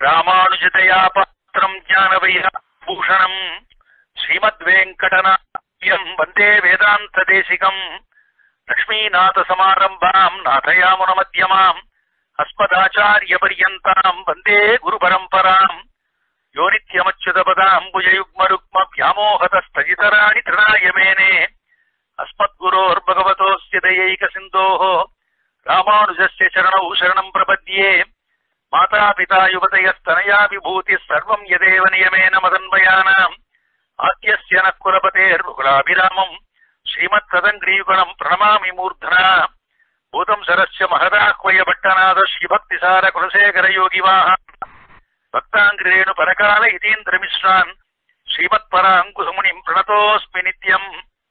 ராமானுஜதயா பாத்திரம் ஞானவையா பூஷணம் ஸ்ரீமத்வேங்கடநாயம் வந்தே வேதாந்த தேசிகம் லக்ஷ்மீநாத சமாரம்பாம் நாதயாமுன மத்தியமாம் அஸ்மதாச்சாரிய பரியந்தாம் வந்தே குரு பரம்பராம் யோ நித்யமச்சுதபதாம் புஜயுக்மருக்ம வியாமோகதஸ்ததிதராணி திருணாய மேனே अस्मद्गुरोर्भगवतोऽस्य दयैकसिन्धोः रामानुजस्य चरणौ शरणम् प्रपद्ये मातापिता युवतयस्तनया विभूतिः सर्वम् यदेव नियमेन मदन्वयानाम् आद्यस्य नः कुलपतेर्मुकुलाभिरामम् श्रीमत्तदङ्ग्रीयुगणम् प्रणमामि मूर्धना भूतम् सरस्य महदाह्वयभट्टनाद श्रीभक्तिसार कुलशेखरयोगिवाः भक्ताङ्ग्रेणु परकाल इतीन्द्रमिश्रान् श्रीमत्पराङ्कुसुमुनिम् प्रणतोऽस्मि नित्यम्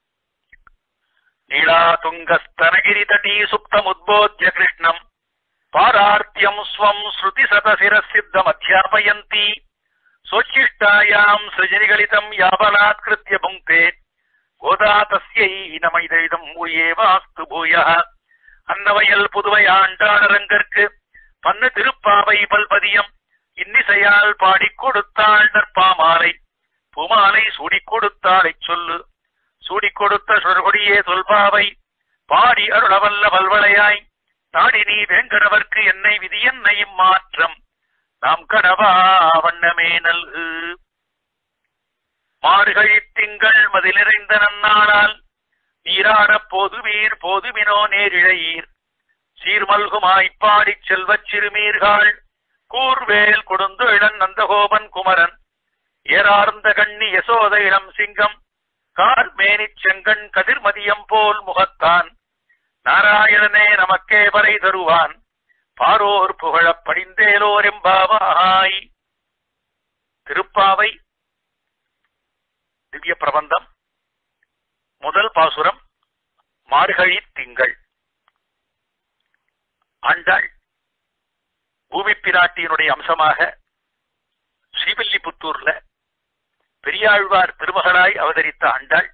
नीलातुङ्गस्तनगिरितटी सुप्तमुद्बोध्य कृष्णम् पारार्त्यम् स्वम् श्रुतिशतशिरसिद्धमध्यापयन्ती स्वोच्छिष्टायाम् सृजनिगलितम् याबलात्कृत्य भुङ्क्ते गोदा तस्यै नमैदम् ஊயேவாஸ்து பூயः அன்னவயல் புதுவையாண்டாளரங்கற்கு பன்னு திருப்பாவை பல்பதியம் இன்னிசையால் பாடிக் கொடுத்தாள் நற்பாமாலை பூமாலை சூடிக் கொடுத்தாளைச் சொல்லு சூடிக் கொடுத்த சுடர்கொடியே சொல்பாவை பாடி அருளவல்ல வல்வளையாய் தாடி நீ வேங்கடவர்க்கு என்னை விதி என்னையும் மாற்றம் நாம் கனவா வண்ணமே நல்கு மார்கழி திங்கள் மதிலிறைந்த நன்னாளால் நீராடப் போதுவீர் போதுமினோ நேரிழையீர் சீர்மல்குமாய்ப் பாடிச் செல்வச் சிறுமீர்கள் கூர்வேல் கொடுந்து இளன் நந்தகோபன் குமரன் ஏறார்ந்த கண்ணி யசோத இளம் சிங்கம் கார் மேனிச் செங்கண் கதிர்மதியம் போல் முகத்தான் நாராயணனே நமக்கே வரை தருவான் பாரோர் புகழப் படிந்தேலோர் எம்பாவாய் திருப்பாவை திவ்ய பிரபந்தம் முதல் பாசுரம் மார்கழி திங்கள் ஆண்டாள் பூமி பிராட்டியினுடைய அம்சமாக ஸ்ரீவில்லிபுத்தூர்ல பெரியாழ்வார் திருமகளாய் அவதரித்த ஆண்டாள்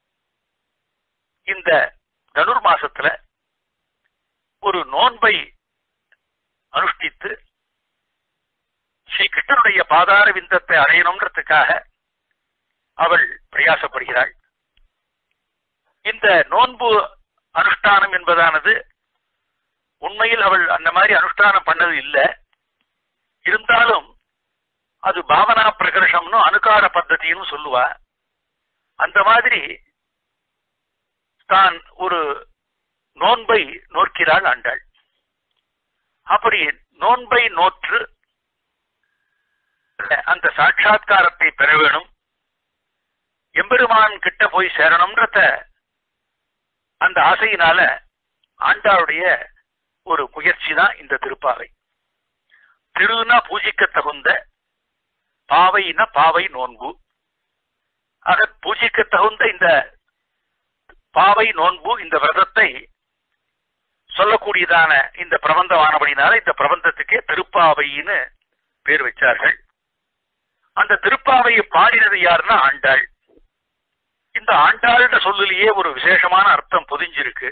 இந்த தனுர் மாசத்துல ஒரு நோன்பை அனுஷ்டித்து ஸ்ரீ கிருஷ்ணனுடைய பாதார விந்தத்தை அடையணும்ன்றதுக்காக அவள் பிரயாசப்படுகிறாள் இந்த நோன்பு அனுஷ்டானம் என்பதானது உண்மையில் அவள் அந்த மாதிரி அனுஷ்டானம் பண்ணது இல்லை இருந்தாலும் அது பாவனா பிரகர்ஷம்னு அனுகார பద్ధதின்னு சொல்லுவா அந்த மாதிரி தான் ஒரு நோன்பை நோக்கிறாள் ஆண்டாள் அப்படி நோன்பை நோற்று அந்த சாட்சா்காரத்தை பெற வேணும் எம்பெருமான் கிட்ட போய் சேரணும்ன்றத அந்த ஆசையினால ஆண்டாளுடைய ஒரு முயற்சி தான் இந்த திருப்பாவை திருனா பூஜிக்க தகுந்த பாவைனா பாவை நோன்பு ஆக பூஜைக்கு தகுந்த இந்த பாவை நோன்பு இந்த விரதத்தை சொல்லக்கூடியதான இந்த பிரபந்தமானபடினால இந்த பிரபந்தத்துக்கே திருப்பாவைன்னு பேர் வச்சார்கள் அந்த திருப்பாவையை பாடினது யாருன்னா ஆண்டாள் இந்த ஆண்டாள்ன்ற சொல்லிலேயே ஒரு விசேஷமான அர்த்தம் பொதிஞ்சிருக்கு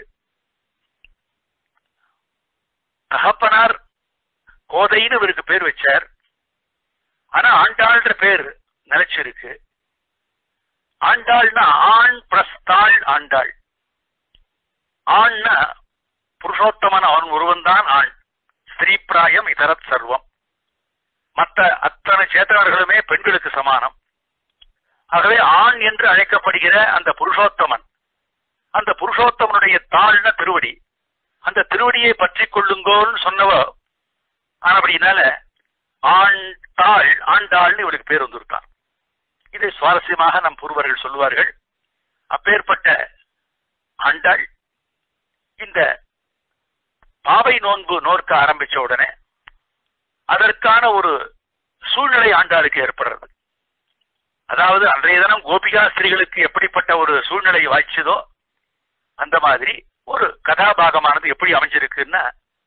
தகப்பனார் கோதைன்னு இவருக்கு பேர் வச்சார் ஆனா ஆண்டாள்ன்ற பேர் நிலைச்சிருக்கு ஆண்டாள்னா ஆண் பிரஸ்தாள் ஆண்டாள் ஆண்னா புருஷோத்தமன் அவன் ஒருவன் தான் ஆண் ஸ்திரீ பிராயம் இதரத் சர்வம் மற்ற அத்தனை சேத்தனர்களுமே பெண்களுக்கு சமானம் ஆகவே ஆண் என்று அழைக்கப்படுகிற அந்த புருஷோத்தமன் அந்த புருஷோத்தமனுடைய தாழ்ன திருவடி அந்த திருவடியை பற்றி கொள்ளுங்கோன்னு சொன்னவ ஆனபடினால ஆண் தாள் ஆண்டாள்னு இவருக்கு பேர் வந்திருக்கான் இதை சுவாரஸ்யமாக நம் பூர்வர்கள் சொல்லுவார்கள் அப்பேற்பட்ட ஆண்டாள் இந்த பாவை நோன்பு நோர்க்க ஆரம்பிச்ச உடனே அதற்கான ஒரு சூழ்நிலை ஆண்டாளுக்கு ஏற்படுறது அதாவது அன்றைய தினம் கோபிகா ஸ்திரீகளுக்கு எப்படிப்பட்ட ஒரு சூழ்நிலை வாய்ச்சதோ அந்த மாதிரி ஒரு கதாபாகமானது எப்படி அமைஞ்சிருக்குன்னா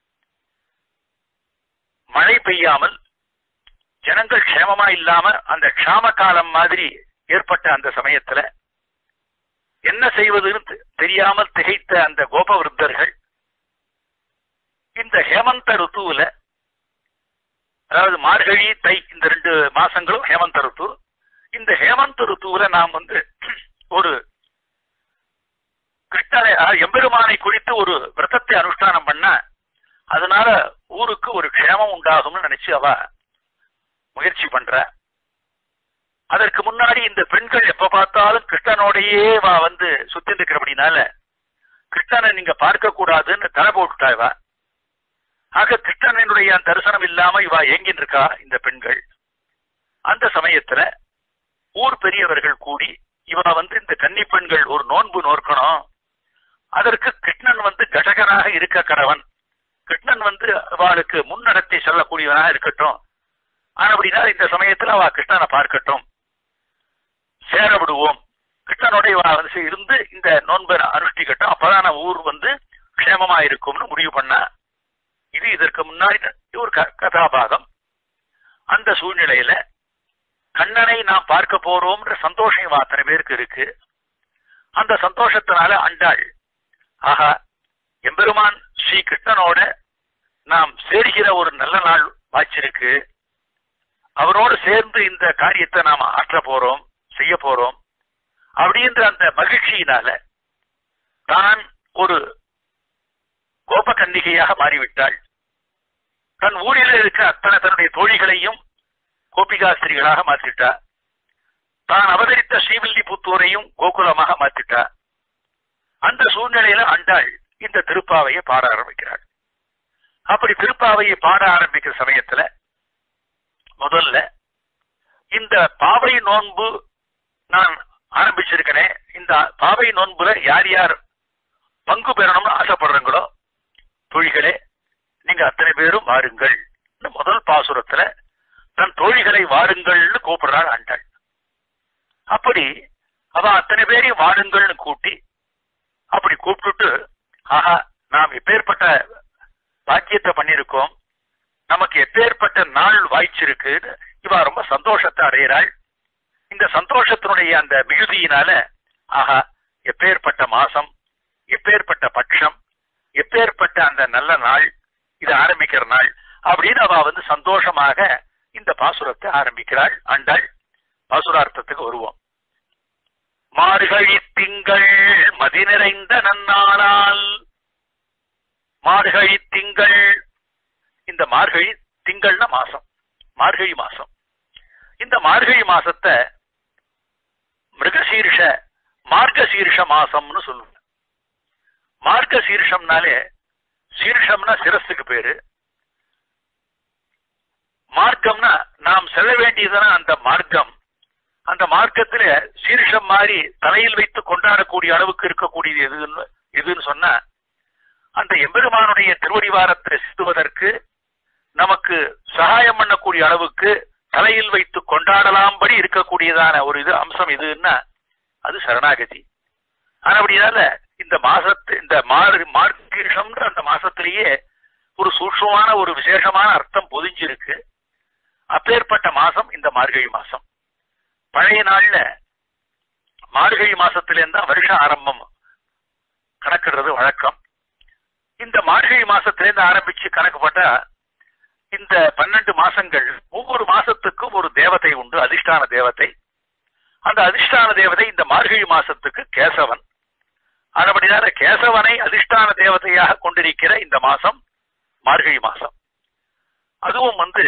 மழை பெய்யாமல் ஜனங்கள் க்ஷேமமா இல்லாம அந்த க்ஷாம காலம் மாதிரி ஏற்பட்ட அந்த சமயத்துல என்ன செய்வதுன்னு தெ- தெரியாமல் திகைத்த அந்த கோபவிருத்தர்கள் இந்த ஹேமந்த ருத்துவுல அதாவது மார்கழி தை இந்த ரெண்டு மாசங்களும் ஹேமந்த ருத்து இந்த ஹேமந்த ருத்துவுல நாம் வந்து ஒரு கிருஷ்ணனை அதாவது எம்பெருமானை குறித்து ஒரு விரதத்தை அனுஷ்டானம் பண்ண அதனால ஊருக்கு ஒரு க்ஷேமம் உண்டாகும்னு நினைச்சு அவ முயற்சி பண்ற அதற்கு முன்னாடி இந்த பெண்கள் எப்ப பார்த்தாலும் கிருஷ்ணனோடையே வா வந்து சுத்தி இருக்கிறபடினால கிருஷ்ணனை நீங்க பார்க்க கூடாதுன்னு தலை போட்டுட்டா இவ ஆக கிருஷ்ணனுடைய தரிசனம் இல்லாம இவ ஏங்கின்னு இருக்கா இந்த பெண்கள் அந்த சமயத்துல ஊர் பெரியவர்கள் கூடி இவ வந்து இந்த கன்னி பெண்கள் ஒரு நோன்பு நோக்கணும் அதற்கு கிருஷ்ணன் வந்து கடகனாக இருக்க கடவன் கிருஷ்ணன் வந்து அவளுக்கு முன்னடத்தை செல்லக்கூடியவனாக இருக்கட்டும் ஆனபடினா இந்த சமயத்துல அவ கிருஷ்ணனை பார்க்கட்டும் சேர விடுவோம் கிருஷ்ணனோட இவ வந்து இருந்து இந்த நோன்பை அனுஷ்டிக்கட்டும் அப்பதான் நம்ம ஊர் வந்து க்ஷேமமா இருக்கும்னு முடிவு பண்ணா இது இதற்கு முன்னாடி ஒரு க- கதாபாகம் அந்த சூழ்நிலையில கண்ணனை நாம் பார்க்க போறோம்ன்ற சந்தோஷம் இவ அத்தனை பேருக்கு இருக்கு அந்த சந்தோஷத்தினால அண்டாள் ஆஹா எம்பெருமான் ஸ்ரீ கிருஷ்ணனோட நாம் சேர்கிற ஒரு நல்ல நாள் வாய்ச்சிருக்கு அவரோடு சேர்ந்து இந்த காரியத்தை நாம் ஆற்ற போறோம் செய்ய போறோம் அப்படின்ற அந்த மகிழ்ச்சியினால தான் ஒரு கோபகன்னிகையாக மாறிவிட்டாள் தன் ஊரில் இருக்க அத்தனை தன்னுடைய தோழிகளையும் கோபிகாஸ்திரிகளாக மாற்றிட்டா தான் அவதரித்த ஸ்ரீவில்லிபுத்தூரையும் கோகுலமாக மாற்றிட்டா அந்த சூழ்நிலையில அண்டாள் இந்த திருப்பாவையை பாட ஆரம்பிக்கிறாள் அப்படி திருப்பாவையை பாட ஆரம்பிக்கிற சமயத்துல முதல்ல இந்த பாவை நோன்பு நான் ஆரம்பிச்சிருக்கனே இந்த பாவை நோன்புல யார் யார் பங்கு பெறணும்னு ஆசைப்படுறீங்களோ தோழிகளே நீங்க அத்தனை பேரும் வாருங்கள் முதல் பாசுரத்துல தன் தோழிகளை வாருங்கள்னு கூப்பிடுறாள் ஆண்டாள் அப்படி அவ அத்தனை பேரையும் வாருங்கள்னு கூட்டி அப்படி கூப்பிட்டுட்டு ஆஹா நாம் எப்பேற்பட்ட பாக்கியத்தை பண்ணியிருக்கோம் நமக்கு எப்பேற்பட்ட நாள் வாய்ச்சிருக்கு இவ ரொம்ப சந்தோஷத்தை அடைகிறாள் இந்த சந்தோஷத்தினுடைய அந்த மிகுதியினால ஆஹா எப்பேற்பட்ட மாசம் எப்பேற்பட்ட பட்சம் எப்பேற்பட்ட அந்த நல்ல நாள் இது ஆரம்பிக்கிற நாள் அப்படின்னு அவ வந்து சந்தோஷமாக இந்த பாசுரத்தை ஆரம்பிக்கிறாள் ஆண்டாள் பாசுரார்த்தத்துக்கு வருவோம் மார்கழி திங்கள் மதி நிறைந்த நன்னாளால் மார்கழி திங்கள் இந்த மார்கழி திங்கள்னா மாசம் மார்கழி மாசம் இந்த மார்கழி மாசத்தை மிருகசீர்ஷ மார்கசீர்ஷ மாசம்னு சொல்லுவாங்க மார்க்க சீர்ஷம்னாலே சீர்ஷம்னா சிரஸுக்கு பேரு மார்க்கம்னா நாம் செல்ல வேண்டியதுனா அந்த மார்க்கம் அந்த மார்க்கத்துல சீர்ஷம் மாதிரி தலையில் வைத்து கொண்டாடக்கூடிய அளவுக்கு இருக்கக்கூடியது எதுன்னு எதுன்னு சொன்னா அந்த எம்பெருமானுடைய திருவடிவாரத்தை செலுத்துவதற்கு நமக்கு சகாயம் பண்ணக்கூடிய அளவுக்கு தலையில் வைத்து கொண்டாடலாம்படி இருக்கக்கூடியதான ஒரு இது அம்சம் எதுன்னா அது சரணாகதி ஆனபடியால இந்த மாசத்து இந்த மாறு மார்கீஷம்ன்ற அந்த மாசத்திலேயே ஒரு சூட்சமான ஒரு விசேஷமான அர்த்தம் பொதிஞ்சிருக்கு அப்பேற்பட்ட மாசம் இந்த மார்கழி மாசம் பழைய நாள்ல மார்கழி மாசத்திலேருந்து தான் வருஷ ஆரம்பம் கணக்கிடுறது வழக்கம் இந்த மார்கழி மாசத்திலேருந்து ஆரம்பிச்சு கணக்கு போட்டா இந்த பன்னெண்டு மாசங்கள் ஒவ்வொரு மாசத்துக்கும் ஒரு தேவதை உண்டு அதிஷ்டான தேவதை அந்த அதிஷ்டான தேவதை இந்த மார்கழி மாசத்துக்கு கேசவன் அதுபடினால கேசவனை அதிஷ்டான தேவதையாக கொண்டிருக்கிற இந்த மாசம் மார்கழி மாசம் அதுவும் வந்து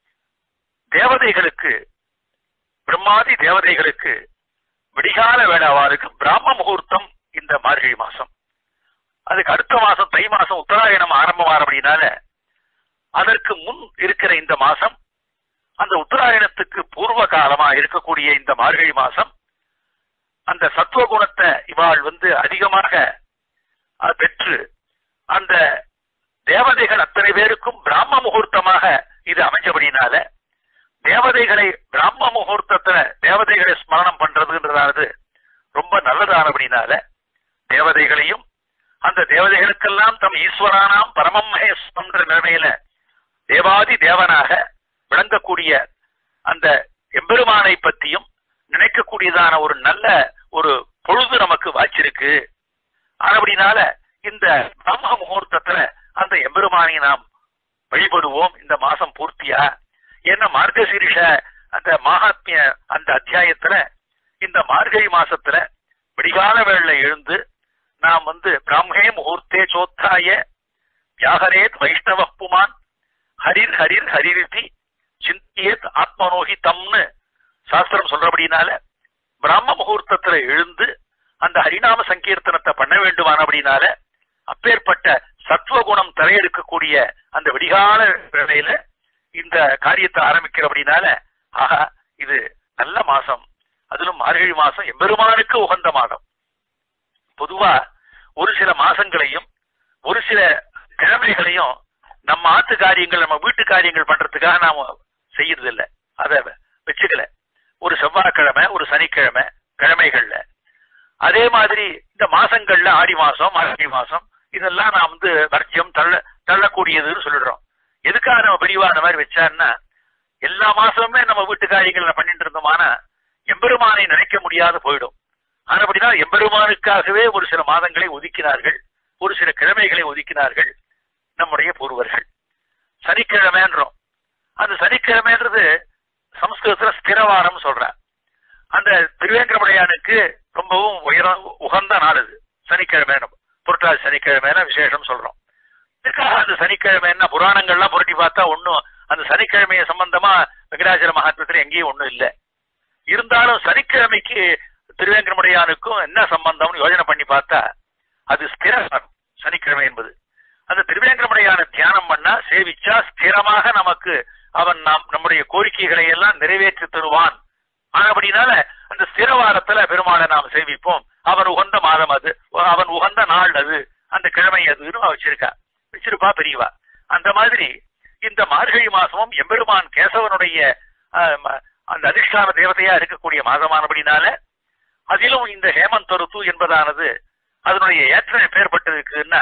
தேவதைகளுக்கு பிரம்மாதி தேவதைகளுக்கு விடிகால வேளாவாருக்கு பிராம முகூர்த்தம் இந்த மார்கழி மாசம் அதுக்கு அடுத்த மாசம் தை மாசம் உத்தராயணம் ஆரம்பமான அப்படின்னால அதற்கு முன் இருக்கிற இந்த மாசம் அந்த உத்தராயணத்துக்கு பூர்வ காலமா இருக்கக்கூடிய இந்த மார்கழி மாசம் அந்த சத்துவகுணத்தை இவாள் வந்து அதிகமாக அஹ், பெற்று அந்த தேவதைகள் அத்தனை பேருக்கும் பிராம முகூர்த்தமாக இது அமைஞ்சபடினால தேவதைகளை பிராம முகூர்த்தத்துல தேவதைகளை ஸ்மரணம் பண்றதுன்றதானது ரொம்ப நல்லதானபடினால தேவதைகளையும் அந்த தேவதைகளுக்கெல்லாம் தம் ஈஸ்வரானாம் பரமம் மகேஸ்வரன்ற நிலைமையில தேவாதி தேவனாக விளங்கக்கூடிய அந்த எம்பெருமானை பற்றியும் நினைக்கக்கூடியதான ஒரு நல்ல ஒரு பொழுது நமக்கு வாய்ச்சிருக்கு ஆனபடினால இந்த பிரம்ம முகூர்த்தத்துல அந்த எம்பெருமானை நாம் வழிபடுவோம் இந்த மாசம் பூர்த்தியா ஏன்னா மார்கசீரிஷ அந்த மகாத்மிய அந்த அத்தியாயத்துல இந்த மார்கழி மாசத்துல விடிகால வேளையில எழுந்து நாம் வந்து பிராமே முகூர்த்தே சோத்தாய வியாகரேத் வைஷ்ணவ புமான் ஹரிர் ஹரிர் ஹரிரிதி சிந்தியேத் ஆத்மனோகி தம்னு சாஸ்திரம் சொல்றபடினால பிராம முகூர்த்தத்துல எழுந்து அந்த ஹரிநாம சங்கீர்த்தனத்தை பண்ண வேண்டுமானபடினால அப்பேற்பட்ட சத்துவகுணம் தலையெடுக்கக்கூடிய அந்த விடிகால வேளையில இந்த காரியத்தை ஆரம்பிக்கிறபடினால ஆஹா இது நல்ல மாசம் அதிலும் மார்கழி மாசம் எம்பெருமானுக்கு உகந்த மாதம் பொதுவா ஒரு சில மாசங்களையும் ஒரு சில கிழமைகளையும் நம்ம ஆத்து காரியங்கள் நம்ம வீட்டு காரியங்கள் பண்றதுக்காக நாம செய்யறது இல்ல அத வச்சுக்கல ஒரு செவ்வாய்க்கிழமை ஒரு சனிக்கிழமை கிழமைகள்ல அதே மாதிரி இந்த மாசங்கள்ல ஆடி மாசம் மார்கழி மாசம் இதெல்லாம் நான் வந்து வர்ஜியம் தள்ள தள்ளக்கூடியதுன்னு சொல்லிடுறோம் எதுக்காக நம்ம பெரியவா அந்த மாதிரி வச்சாருன்னா எல்லா மாசமுமே நம்ம வீட்டு காரியங்களை பண்ணிட்டு இருந்தோமானா எம்பெருமானை நினைக்க முடியாத போயிடும் ஆனபடினா எம்பெருமானுக்காகவே ஒரு சில மாதங்களை ஒதுக்கினார்கள் ஒரு சில கிழமைகளை ஒதுக்கினார்கள் நம்முடைய பூர்வர்கள் சனிக்கிழமைன்றோம் அந்த சனிக்கிழமைன்றது சமஸ்கிருதத்துல ஸ்திரவாரம் சொல்ற அந்த திருவேங்கரமுடையானுக்கு ரொம்பவும் உயர உகந்த நாள் அது சனிக்கிழமை புரட்டாதி சனிக்கிழமைன்னு விசேஷம் சொல்றோம் இதுக்காக அந்த சனிக்கிழமைன்னா புராணங்கள்லாம் புரட்டி பார்த்தா ஒன்னும் அந்த சனிக்கிழமைய சம்பந்தமா வெங்கடாச்சல மகாத்மத்துல எங்கேயும் ஒண்ணும் இல்லை இருந்தாலும் சனிக்கிழமைக்கு திருவேங்கரமுடையானுக்கும் என்ன சம்பந்தம்னு யோஜனை பண்ணி பார்த்தா அது ஸ்திரம் சனிக்கிழமை என்பது அந்த திருவேங்கரமுடையான தியானம் பண்ணா சேவிச்சா ஸ்திரமாக நமக்கு அவன் நாம் நம்முடைய கோரிக்கைகளை எல்லாம் நிறைவேற்றி தருவான் ஆனபடினால அந்த ஸ்திரவாரத்துல பெருமாளை நாம் சேவிப்போம் அவன் உகந்த மாதம் அது அவன் உகந்த நாள் அது அந்த கிழமை அதுன்னு வச்சிருக்கா வச்சிருப்பா பெரியவா அந்த மாதிரி இந்த மார்கழி மாசமும் எம்பெருமான் கேசவனுடைய அந்த அதிஷ்டான தேவதையா இருக்கக்கூடிய மாதமானபடினால அதிலும் இந்த ஹேமந்த் ருத்து என்பதானது அதனுடைய ஏற்றம் எப்பேற்பட்டிருக்குன்னா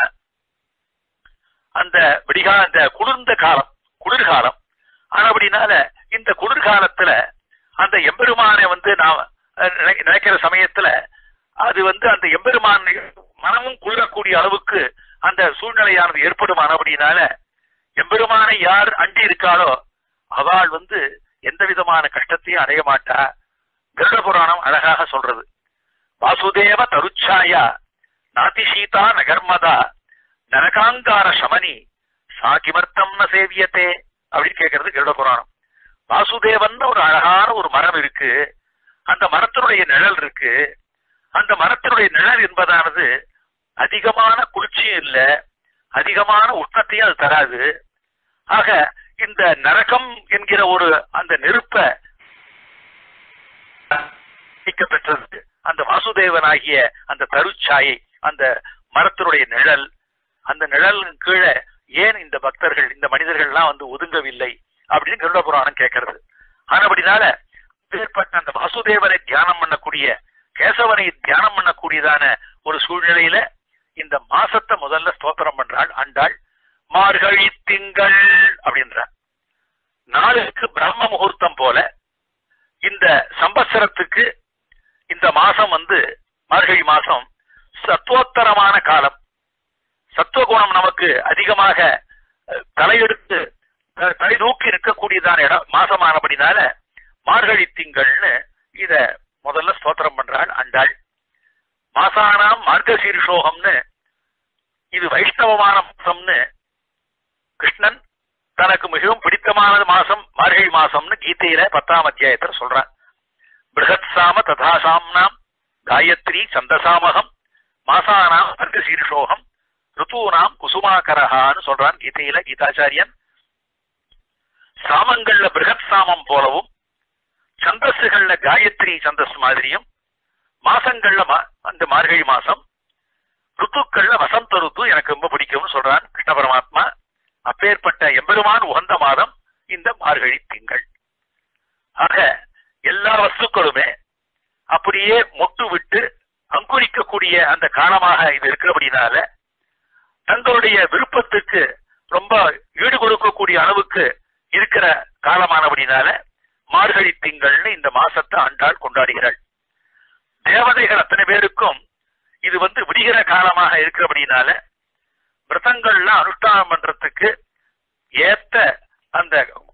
அந்த விடிகா இந்த குளிர்ந்த காலம் குளிர்காலம் ஆனபடினால இந்த குளிர்காலத்துல அந்த எம்பெருமானை வந்து நாம் நினைக்கிற சமயத்துல அது வந்து அந்த எம்பெருமான் மனமும் குளிரக்கூடிய அளவுக்கு அந்த சூழ்நிலையானது ஏற்படும் ஆனபடினால எம்பெருமானை யார் அண்டி இருக்காளோ அவள் வந்து எந்த விதமான கஷ்டத்தையும் அடைய மாட்டா கருட புராணம் அழகாக சொல்றது வாசுதேவ தருச்சாயா நாதிசீதா நகர்மதா நரகாங்கார சமனி சாகிமர்த்தம் ந சேவியத்தே அப்படின்னு கேட்கறது கருட புராணம் வாசுதேவன் ஒரு அழகான ஒரு மரம் இருக்கு அந்த மரத்தினுடைய நிழல் இருக்கு அந்த மரத்தினுடைய நிழல் என்பதானது அதிகமான குளிர்ச்சியும் இல்ல அதிகமான உஷ்ணத்தையும் அது தராது ஆக இந்த நரகம் என்கிற ஒரு அந்த நெருப்ப பெற்றது அந்த வாசுதேவனாகிய அந்த தருச்சாயை அந்த மரத்தினுடைய நிழல் அந்த நிழலின் கீழே ஏன் இந்த பக்தர்கள் இந்த மனிதர்கள்லாம் வந்து ஒதுங்கவில்லை அப்படின்னு கருட புராணம் கேட்கறது ஆனபடினால ஏற்பட்ட அந்த வாசுதேவனை தியானம் பண்ணக்கூடிய கேசவனை தியானம் பண்ணக்கூடியதான ஒரு சூழ்நிலையில இந்த மாசத்தை முதல்ல ஸ்தோத்திரம் பண்றாள் ஆண்டாள் மார்கழி திங்கள் அப்படின்ற நாளுக்கு பிரம்ம முகூர்த்தம் போல இந்த சம்பத்சரத்துக்கு இந்த மாசம் வந்து மார்கழி மாசம் சத்துவோத்தரமான காலம் சத்துவகுணம் நமக்கு அதிகமாக தலையெடுத்து தலை தூக்கி இருக்கக்கூடியதான இடம் மாசமானபடினால மார்கழி திங்கள்னு இத முதல்ல ஸ்தோத்திரம் பண்றாள் அண்டாள் மாசானாம் மார்கசீர்ஷோகம்னு இது வைஷ்ணவமான மாசம்னு கிருஷ்ணன் தனக்கு மிகவும் பிடித்தமான மாசம் மார்கழி மாசம்னு கீதையில பத்தாம் அத்தியாயத்தில் சொல்றான் பிருகத் சாம ததாசாம்னாம் காயத்ரி சந்தசாமகம் மாசானாம் மார்கசீர்ஷோகம் ருத்தூனாம் குசுமாகரஹான்னு சொல்றான் கீதையில கீதாச்சாரியன் சாமங்கள்ல பிருகத் சாமம் போலவும் சந்தஸ்கள்ல காயத்ரி சந்தஸ் மாதிரியும் மாசங்கள்ல அந்த மார்கழி மாசம் ருத்துக்கள்ல வசந்த ருத்து எனக்கு ரொம்ப பிடிக்கும்னு சொல்றான் கிருஷ்ண பரமாத்மா அப்பேற்பட்ட எம்பெருமான் உகந்த மாதம் இந்த மார்கழி திங்கள் ஆக எல்லா வஸ்துக்களுமே அப்படியே மொட்டு விட்டு அங்குரிக்கக்கூடிய அந்த காலமாக இது இருக்கிறபடினால தங்களுடைய விருப்பத்துக்கு ரொம்ப ஈடு கொடுக்கக்கூடிய அளவுக்கு இருக்கிற காலமானபடினால மார்கழி திங்கள்னு இந்த மாசத்தை ஆண்டாள் கொண்டாடுகிறாள் தேவதைகள் அத்தனை பேருக்கும் இது வந்து விடுகிற காலமாக இருக்கிறபடினால விரதங்கள்லாம் அனுஷ்டானம் பண்றதுக்கு ஏத்த அந்த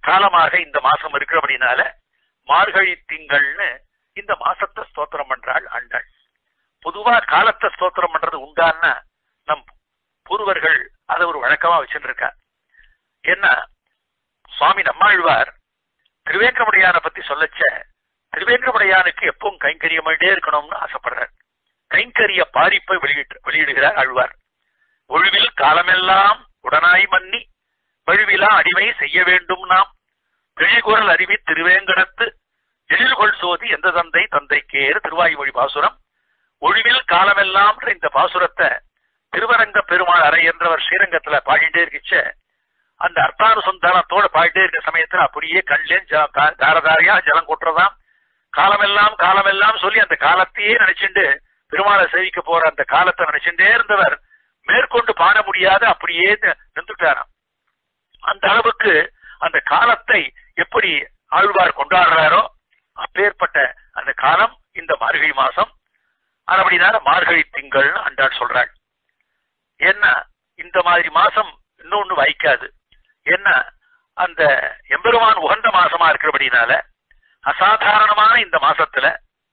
காலமாக இந்த மாசம் இருக்கிறபடினால மார்கழி திங்கள்னு இந்த மாசத்தை ஸ்தோத்திரம் பண்றாள் ஆண்டாள் பொதுவா காலத்தை ஸ்தோத்திரம் பண்றது உண்டான்னா நம் பூர்வர்கள் அதை ஒரு வழக்கமா வச்சுருக்கா என்ன சுவாமி நம்மாழ்வார் திருவேங்கடமுடையான பத்தி சொல்லச்ச திருவேங்கடமுடையானுக்கு எப்பவும் கைங்கரியமாயிட்டே இருக்கணும்னு ஆசைப்படுறார் கைங்கரிய பாரிப்பை வெளியிட்டு வெளியிடுகிறார் ஆழ்வார் ஒழுவில் காலமெல்லாம் உடனாய் மன்னி வழுவிலா அடிமை செய்ய வேண்டும் நாம் கிழிகுரல் அறிவி திருவேங்கடத்து எழில்கொள் சோதி எந்த தந்தை தந்தைக்கேறு திருவாய்மொழி பாசுரம் ஒழிவில் காலமெல்லாம் இந்த பாசுரத்தை திருவரங்க பெருமாள் அறை என்றவர் ஸ்ரீரங்கத்துல பாடிட்டே இருக்கிச்ச அந்த அர்த்தானுசந்தானத்தோட பாடிட்டே இருக்க சமயத்துல அப்படியே கண்லேன் தாரதாரியா ஜலம் கொட்டுறதாம் காலமெல்லாம் காலமெல்லாம் சொல்லி அந்த காலத்தையே நினைச்சுண்டு பெருமாளை சேவிக்க போற அந்த காலத்தை நினைச்சுட்டே இருந்தவர் மேற்கொண்டு பாட முடியாத அப்படியே நின்றுட்டாராம் அந்த அளவுக்கு அந்த காலத்தை எப்படி ஆழ்வார் கொண்டாடுறாரோ அப்பேற்பட்ட அந்த காலம் இந்த மார்கழி மாசம் அப்படினால மார்கழி திங்கள்னு அண்டாள் சொல்றாள் என்ன இந்த மாதிரி மாசம் இன்னொன்னு வாய்க்காது என்ன அந்த எம்பெருமான் உகந்த மாசமா இருக்கிறபடினால அசாதாரணமான இந்த மாசத்துல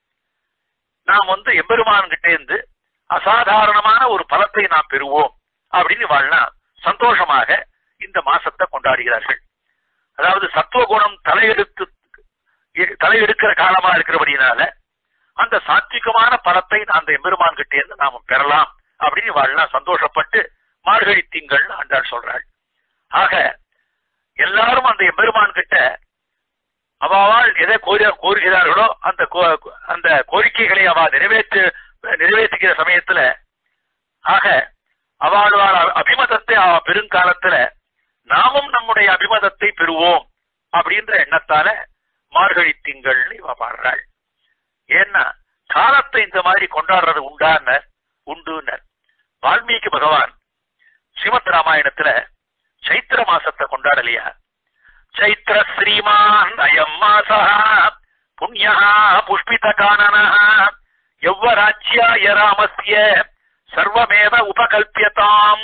நாம் வந்து எம்பெருமான் கிட்டே இருந்து அசாதாரணமான ஒரு பலத்தை நாம் பெறுவோம் அப்படின்னு வாழ்னா சந்தோஷமாக இந்த மாசத்தை கொண்டாடுகிறார்கள் அதாவது சத்துவகுணம் தலையெடுத்து தலையெடுக்கிற காலமா இருக்கிறபடினால அந்த சாத்விகமான பலத்தை அந்த எம்பெருமான் கிட்டே இருந்து நாம பெறலாம் அப்படின்னு வாழலாம் சந்தோஷப்பட்டு மார்கழி திங்கள் அன்றாள் சொல்றாள் ஆக எல்லாரும் அந்த எம்பெருமான் கிட்ட அவாவால் எதை கோரி கோருகிறார்களோ அந்த அந்த கோரிக்கைகளை அவ நிறைவேற்று நிறைவேற்றுகிற சமயத்துல ஆக அவளுவார் அபிமதத்தை அவ பெருங்காலத்துல நாமும் நம்முடைய அபிமதத்தை பெறுவோம் அப்படின்ற எண்ணத்தால மார்கழி திங்கள்னு இவ பாடுறாள் ஏன்னா காலத்தை இந்த மாதிரி கொண்டாடுறது உண்டானர் உண்டுனர் வால்மீகி பகவான் ஸ்ரீமத் ராமாயணத்துல சைத்திர மாசத்தை கொண்டாடலையா சைத்திர ஸ்ரீமான் அயம் மாசா புண்ணியா புஷ்பித கானன எவ்வராஜ்யாய ராமஸ்ய சர்வமேவ உபகல்பியதாம்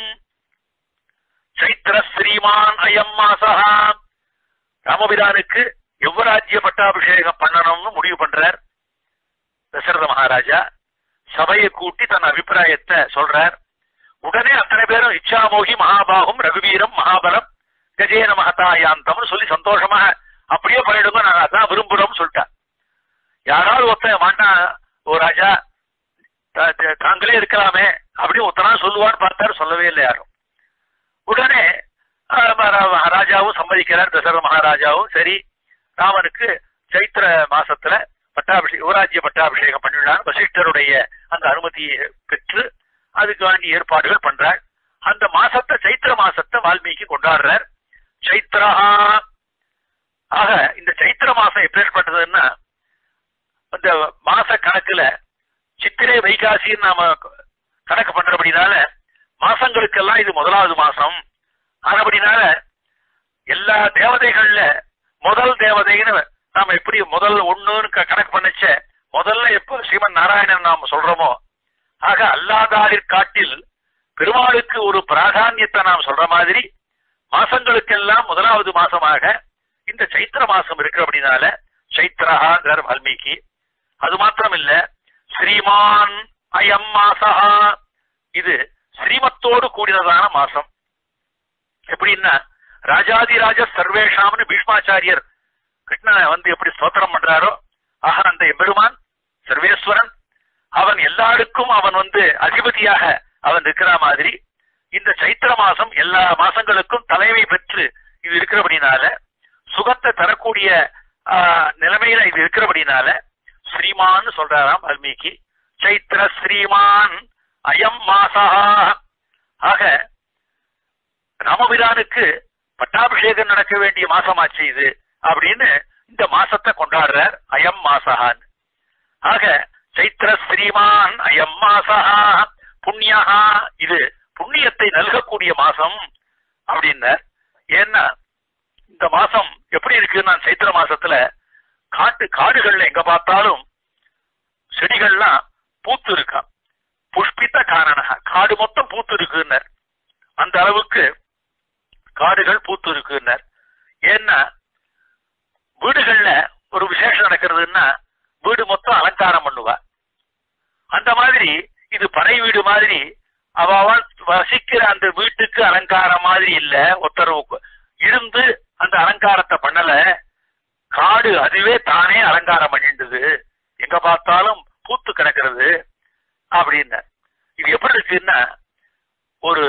சைத்திர ஸ்ரீமான் அயம் மாசா ராமபிரானுக்கு எவ்வராஜ்ய பட்டாபிஷேகம் பண்ணணும்னு முடிவு பண்றார் தசரத மகாராஜா சபையை கூட்டி தன் அபிப்பிராயத்தை சொல்றார் உடனே அத்தனை பேரும் இச்சாமோகி மகாபாகும் ரகுவீரம் மகாபலம் கஜேன மகதாயாந்தம்னு சொல்லி சந்தோஷமா அப்படியே பண்ணிடுங்க நாங்க அதான் விரும்புறோம்னு சொல்லிட்டேன் யாராவது ஒருத்தன் மாட்டா ஓ ராஜா தாங்களே இருக்கலாமே அப்படின்னு ஒத்தனா சொல்லுவான்னு பார்த்தாரு சொல்லவே இல்லை யாரும் உடனே ராஜாவும் சம்மதிக்கிறார் தசரத மகாராஜாவும் சரி ராமனுக்கு சைத்திர மாசத்துல பட்டாபிஷேகம் யுவராஜ்ய பட்டாபிஷேகம் பண்ணிடலாம் வசிஷ்டருடைய அந்த அனுமதியை பெற்று அதுக்கு வேண்டிய ஏற்பாடுகள் பண்றார் அந்த மாசத்தை சைத்திர மாசத்தை வால்மீகி கொண்டாடுறார் சைத்திரஹா ஆக இந்த சைத்திர மாசம் எப்பேற்பட்டதுன்னா அந்த மாச கணக்குல சித்திரை வைகாசின்னு நாம கணக்கு பண்றபடினால மாசங்களுக்கெல்லாம் இது முதலாவது மாசம் ஆனபடினால எல்லா தேவதைகள்ல முதல் தேவதைன்னு நாம எப்படி முதல் ஒண்ணுன்னு கணக்கு பண்ணச்ச முதல்ல எப்போ ஸ்ரீமன் நாராயணன் நாம சொல்றோமோ ஆக அல்லாதாரிற் காட்டில் பெருமாளுக்கு ஒரு பிராதானியத்தை நாம் சொல்ற மாதிரி மாசங்களுக்கெல்லாம் முதலாவது மாசமாக இந்த சைத்திர மாசம் இருக்கு அப்படின்னால சைத்திரஹாங்கிற வால்மீகி அது மாத்திரம் இல்ல ஸ்ரீமான் அயம் மாசா இது ஸ்ரீமத்தோடு கூடினதான மாசம் எப்படின்னா ராஜாதிராஜ சர்வேஷாம்னு பீஷ்மாச்சாரியர் கிருஷ்ணனை வந்து எப்படி ஸ்தோத்திரம் பண்றாரோ ஆக அந்த எம்பெருமான் சர்வேஸ்வரன் அவன் எல்லாருக்கும் அவன் வந்து அதிபதியாக அவன் இருக்கிற மாதிரி இந்த சைத்திர மாசம் எல்லா மாசங்களுக்கும் தலைமை பெற்று இது இருக்கிறபடினால சுகத்தை தரக்கூடிய நிலைமையில இது இருக்கிறபடினால ஸ்ரீமான் சொல்றாராம் வால்மீகி சைத்திர ஸ்ரீமான் அயம் மாசா ஆக ராமபிரானுக்கு பட்டாபிஷேகம் நடக்க வேண்டிய மாசமாச்சு இது அப்படின்னு இந்த மாசத்தை கொண்டாடுறார் அயம் மாசகான் ஆக சைத்திர ஸ்ரீமான் அயம் மாசா புண்ணியா இது புண்ணியத்தை நல்கக்கூடிய மாசம் அப்படின்னார் ஏன்னா இந்த மாசம் எப்படி இருக்கு நான் சைத்திர மாசத்துல காட்டு காடுகள்ல எங்க பார்த்தாலும் செடிகள்லாம் பூத்து இருக்கா புஷ்பித்த காரணக காடு மொத்தம் பூத்து இருக்குன்னர் அந்த அளவுக்கு காடுகள் பூத்து இருக்குன்னர் ஏன்னா அந்த மாதிரி இது பறை வீடு மாதிரி அவன் வசிக்கிற அந்த வீட்டுக்கு அலங்காரம் மாதிரி இல்ல ஒத்தரவு இருந்து அந்த அலங்காரத்தை பண்ணல காடு அதுவே தானே அலங்காரம் பண்ணிடுது எங்க பார்த்தாலும் பூத்து கிடக்கிறது அப்படின்னு இது எப்படி இருக்குன்னா ஒரு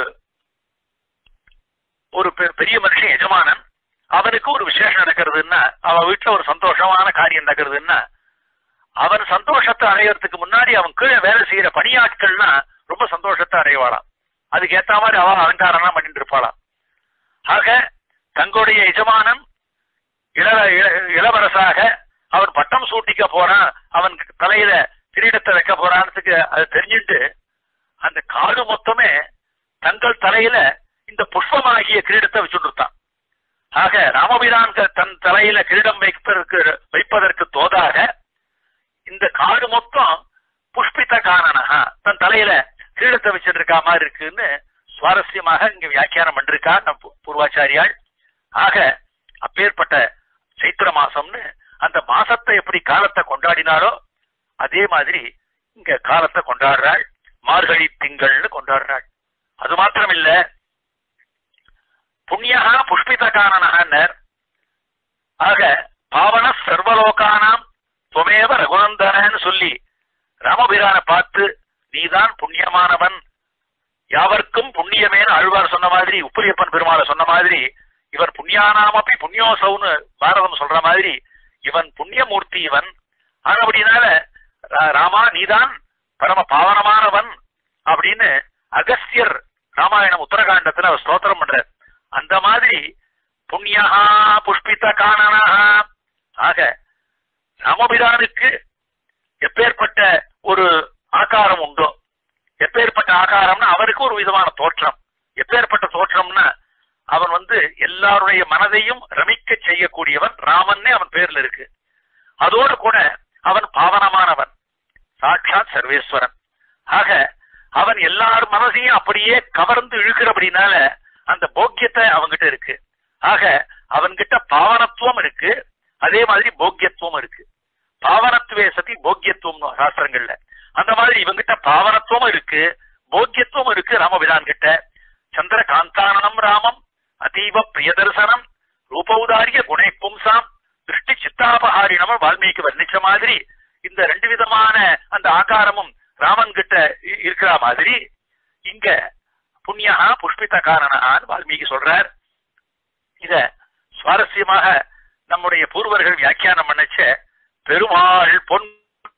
ஒரு பெ- பெரிய மனுஷன் எஜமானன் அவனுக்கு ஒரு விசேஷம் நடக்கிறதுன்னா அவன் வீட்டுல ஒரு சந்தோஷமான காரியம் நடக்கிறதுன்னா அவன் சந்தோஷத்தை அடையறதுக்கு முன்னாடி அவன் கீழே வேலை செய்யற பணியாட்கள்னா ரொம்ப சந்தோஷத்தை அடைவாளாம் அதுக்கு ஏத்த மாதிரி அவன் அலங்காரம்லாம் பண்ணிட்டு இருப்பாளாம் ஆக தங்களுடைய எஜமானன் இள இள- இளவரசாக அவன் பட்டம் சூட்டிக்க போறான் அவன் தலையில கிரீடத்தை வைக்க போறான்றதுக்கு அது தெரிஞ்சுட்டு அந்த காடு மொத்தமே தங்கள் தலையில இந்த புஷ்பமாகிய கிரீடத்தை வச்சுட்டு இருந்தான் ஆக ராமபிரான் க- தன் தலையில கிரீடம் வைப்பதற்கு வைப்பதற்கு தோதாக இந்த காடு மொத்தம் புஷ்பித காரணா தன் தலையில கிரீடத்தை வச்சுட்டு இருக்கா மாதிரி இருக்குன்னு சுவாரஸ்யமாக இங்க வியாக்கியானம் பண்ணிருக்கா நம் பூ- பூர்வாச்சாரியாள் ஆக அப்பேற்பட்ட சைத்திர மாசம்னு அந்த மாசத்தை எப்படி காலத்தை கொண்டாடினாரோ அதே மாதிரி இங்க காலத்தை கொண்டாடுறாள் மார்கழி திங்கள்னு கொண்டாடுறாள் அது மாத்திரம் இல்ல புண்ணியகா புஷ்பித காரணனர் ஆக பாவன சர்வலோகானாம் துவமேவ ரகுநந்தனன்னு சொல்லி ராமபிரானை பார்த்து நீதான் புண்ணியமானவன் யாவர்க்கும் புண்ணியமேன்னு ஆழ்வார் சொன்ன மாதிரி உப்பிலியப்பன் பெருமாளை சொன்ன மாதிரி இவன் புண்ணியானாமப்பி புண்ணியோசவுன்னு பாரதம் சொல்ற மாதிரி இவன் புண்ணியமூர்த்தி இவன் ஆனபடினால ரா- ராமா நீதான் பரம பாவனமானவன் அப்படின்னு அகஸ்தியர் ராமாயணம் உத்தரகாண்டத்துல அவர் ஸ்தோத்திரம் பண்றார் அந்த மாதிரி புண்ணியஹா புஷ்பித காணனா ஆக ராமபிரானுக்கு எப்பேற்பட்ட ஒரு ஆகாரம் உண்டோ எப்பேற்பட்ட ஆகாரம்னா அவருக்கு ஒரு விதமான தோற்றம் எப்பேற்பட்ட தோற்றம்னா அவன் வந்து எல்லாருடைய மனதையும் ரமிக்க செய்யக்கூடியவன் ராமன்னே அவன் பேர்ல இருக்கு அதோடு கூட அவன் பாவனமானவன் சாட்சாத் சர்வேஸ்வரன் ஆக அவன் எல்லார் மனதையும் அப்படியே கவர்ந்து இழுக்கிறபடினால அந்த போக்கியத்தை அவன்கிட்ட இருக்கு ஆக அவன்கிட்ட பாவனத்துவம் இருக்கு அதே மாதிரி போக்கியத்துவம் இருக்கு பாவனத்துவே சதி போக்கியத்துவம் சாஸ்திரங்கள்ல அந்த மாதிரி இவங்கிட்ட பாவனத்துவம் இருக்கு போக்கியத்துவம் இருக்கு ராமபிரான் கிட்ட சந்திர காந்தானனம் ராமம் அதீவ பிரியதர்சனம் ரூபௌதாரிய குணை பும்சாம் திருஷ்டி சித்தாபஹாரினம் வால்மீகி வர்ணிச்ச மாதிரி இந்த ரெண்டு விதமான அந்த ஆகாரமும் ராமன் கிட்ட இ- இருக்கிற மாதிரி இங்க புண்ணியஹா புஷ்பித காரணான்னு வால்மீகி சொல்றார் இத சுவாரஸ்யமாக நம்முடைய பூர்வர்கள் வியாக்கியானம் பண்ணச்ச பெருமாள் பொன்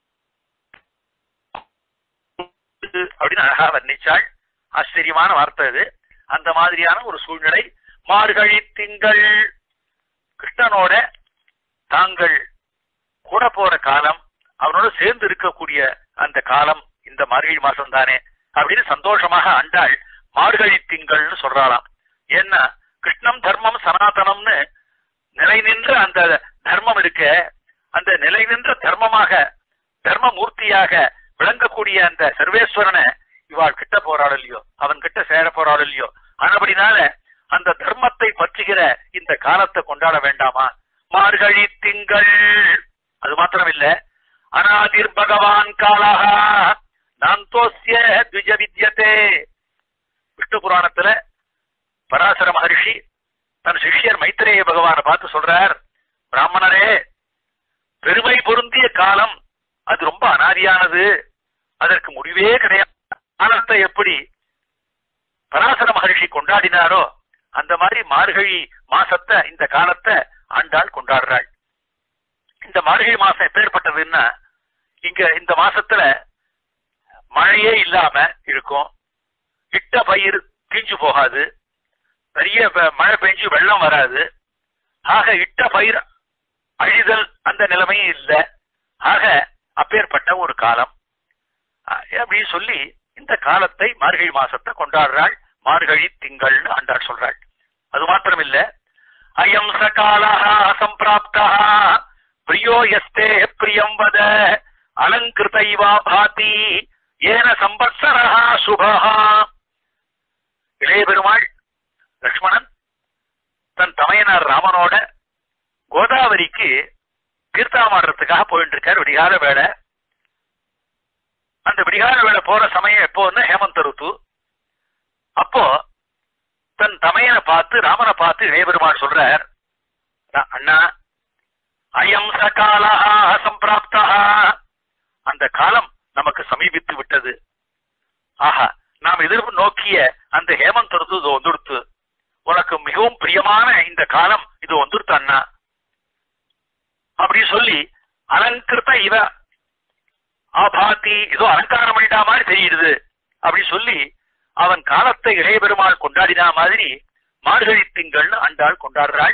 அப்படின்னு அழகா வர்ணிச்சாள் ஆச்சரியமான வார்த்தை இது அந்த மாதிரியான ஒரு சூழ்நிலை மார்கழி திங்கள் கிருஷ்ணனோட தாங்கள் கூட போற காலம் அவனோட சேர்ந்து இருக்கக்கூடிய அந்த காலம் இந்த மார்கழி மாசம் தானே அப்படின்னு சந்தோஷமாக அண்டாள் மார்கழி திங்கள்னு சொல்றாளாம் ஏன்னா கிருஷ்ணம் தர்மம் சனாதனம்னு நிலை நின்ற அந்த தர்மம் இருக்க அந்த நிலை நின்ற தர்மமாக தர்ம மூர்த்தியாக விளங்கக்கூடிய அந்த சர்வேஸ்வரனை இவாள் கிட்ட போறாள் இல்லையோ அவன் கிட்ட சேர போறாள் இல்லையோ ஆனபடினால அந்த தர்மத்தை பற்றுகிற இந்த காலத்தை கொண்டாட வேண்டாமா மார்கழி திங்கள் அது மாத்திரம் இல்ல அநாதிர் பகவான் காலாக நாந்தோசிய த்விஜ வித்யதே விஷ்ணு புராணத்துல பராசர மகரிஷி தன் சிஷ்யர் மைத்ரேய பகவானை பார்த்து சொல்றார் பிராமணரே பெருமை பொருந்திய காலம் அது ரொம்ப அனாதியானது அதற்கு முடிவே கிடையாது காலத்தை எப்படி பராசர மகரிஷி கொண்டாடினாரோ அந்த மாதிரி மார்கழி மாசத்தை இந்த காலத்தை ஆண்டாள் கொண்டாடுறாள் இந்த மார்கழி மாசம் எப்பேற்பட்டதுன்னா இங்க இந்த மாசத்துல மழையே இல்லாம இருக்கும் இட்ட பயிர் தீஞ்சு போகாது பெரிய ப- மழை பெஞ்சு வெள்ளம் வராது ஆக இட்ட பயிர் அழிதல் அந்த நிலைமையும் இல்லை ஆக அப்பேற்பட்ட ஒரு காலம் அஹ் அப்படின்னு சொல்லி இந்த காலத்தை மார்கழி மாசத்தை கொண்டாடுறாள் மார்கழி திங்கள்னு ஆண்டாள் சொல்றாள் அது மாத்திரம் இல்ல அயம் சகாலா சம்பிராப்தா பிரியோ எஸ்தே பிரியம் வத அலங்கிருதைவா பாதி ஏன சம்பத்சரா சுபா இளைய பெருமாள் லக்ஷ்மணன் தன் தமையனார் ராமனோட கோதாவரிக்கு தீர்த்தாமாடுறதுக்காக போயிட்டு இருக்கார் விடிகால வேலை அந்த விடிகால வேலை போற சமயம் எப்போன்னா ஹேமந்த ருத்து அப்போ தன் தமையனை பார்த்து ராமனை பார்த்து இளையபெருமான் சொல்றார் "அண்ணா, அண்ணா அயம் சகாலா சம்பிராப்தா அந்த காலம் நமக்கு சமீபித்து விட்டது ஆஹா நாம் எதிர்ப்பு நோக்கிய அந்த ஹேமந்த் ருத்து இது வந்துடுத்து உனக்கு மிகவும் பிரியமான இந்த காலம் இது வந்துடுத்து அண்ணா அப்படி சொல்லி அலங்கிருத்த இவ ஆபாத்தி ஏதோ அலங்காரம் பண்ணிட்டா மாதிரி தெரியுது அப்படி சொல்லி அவன் காலத்தை இளைய பெருமாள் கொண்டாடினா மாதிரி மார்கழி திங்கள்னு அண்டாள் கொண்டாடுறாள்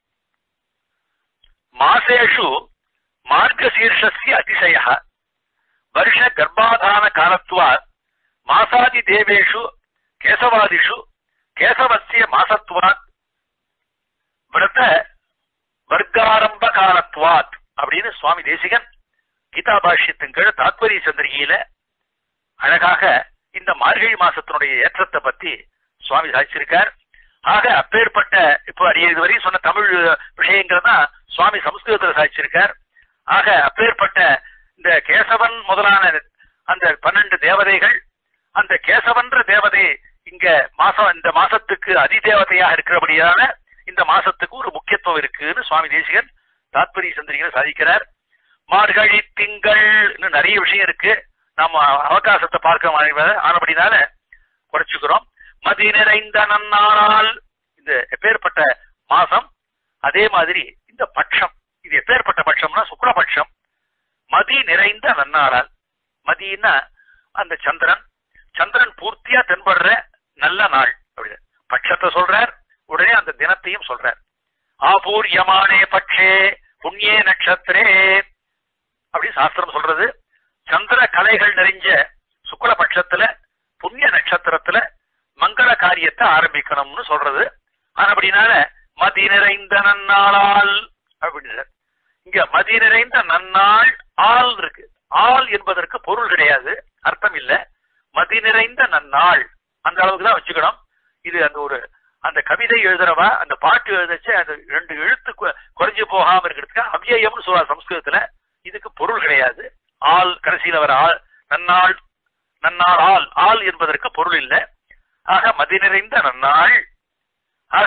மாசேஷு மார்கசீர்ஷஸ்ய அதிசய வருஷ கர்ப்பாதான காலத்வாத் மாசாதி தேவேஷு கேசவாதிஷு கேசவசிய மாசத்வாத் விரத வர்க்காரம்ப காலத்வாத் அப்படின்னு சுவாமி தேசிகன் கீதா பாஷ்யத்தின் கீழ் தாத்பரிய சந்திரிகையில அழகாக இந்த மார்கழி மாசத்தினுடைய ஏற்றத்தை பத்தி சுவாமி சாதிச்சிருக்கார் ஆக அப்பேற்பட்ட இப்போ அடிய இதுவரை சொன்ன தமிழ் விஷயங்கள் தான் சுவாமி சமஸ்கிருதத்துல சாதிச்சிருக்கார் ஆக அப்பேற்பட்ட இந்த கேசவன் முதலான அந்த பன்னெண்டு தேவதைகள் அந்த கேசவன்ற தேவதை இங்க மாசம் இந்த மாசத்துக்கு அதிதேவதையாக இருக்கிறபடியான இந்த மாசத்துக்கு ஒரு முக்கியத்துவம் இருக்குன்னு சுவாமி தேசிகன் தாத்பரிய சந்திரிகளை சாதிக்கிறார் மார்கழி திங்கள் இன்னும் நிறைய விஷயம் இருக்கு நம்ம அவகாசத்தை பார்க்க மாதிரி ஆனபடினால குறைச்சுக்கிறோம் மதி நிறைந்த நன்னாளால் இந்த எப்பேற்பட்ட மாசம் அதே மாதிரி இந்த பட்சம் இது எப்பேற்பட்ட பட்சம்னா சுக்லபட்சம் மதி நிறைந்த நன்னாளால் மதினா அந்த சந்திரன் சந்திரன் பூர்த்தியா தென்படுற நல்ல நாள் அப்படி பட்சத்தை சொல்றார் உடனே அந்த தினத்தையும் சொல்றார் ஆபூர்யமானே பட்சே புண்ணியே நட்சத்திரே அப்படி சாஸ்திரம் சொல்றது சந்திர கலைகள் நிறைஞ்ச சுக்ல பட்சத்துல புண்ணிய நட்சத்திரத்துல மங்கள காரியத்தை ஆரம்பிக்கணும்னு சொல்றது ஆனபடினால மதி நிறைந்த நன்னாளால் அப்படின்னு இங்க மதி நிறைந்த நன்னாள் ஆள் இருக்கு ஆள் என்பதற்கு பொருள் கிடையாது அர்த்தம் இல்ல மதி நிறைந்த நன்னாள் அந்த அளவுக்கு தான் வச்சுக்கணும் இது அந்த ஒரு அந்த கவிதை எழுதுறவா அந்த பாட்டு எழுதச்சு அந்த ரெண்டு எழுத்து கு- குறைஞ்சு போகாம இருக்கிறதுக்கு அவ்யயம்னு சொல்றா சம்ஸ்கிருதத்துல இதுக்கு பொருள் கிடையாது ஆள் கடைசியில வர ஆள் நன்னாள் நன்னாள் ஆள் ஆள் என்பதற்கு பொருள் இல்லை ஆக மதி நிறைந்த நன்னாள் ஆக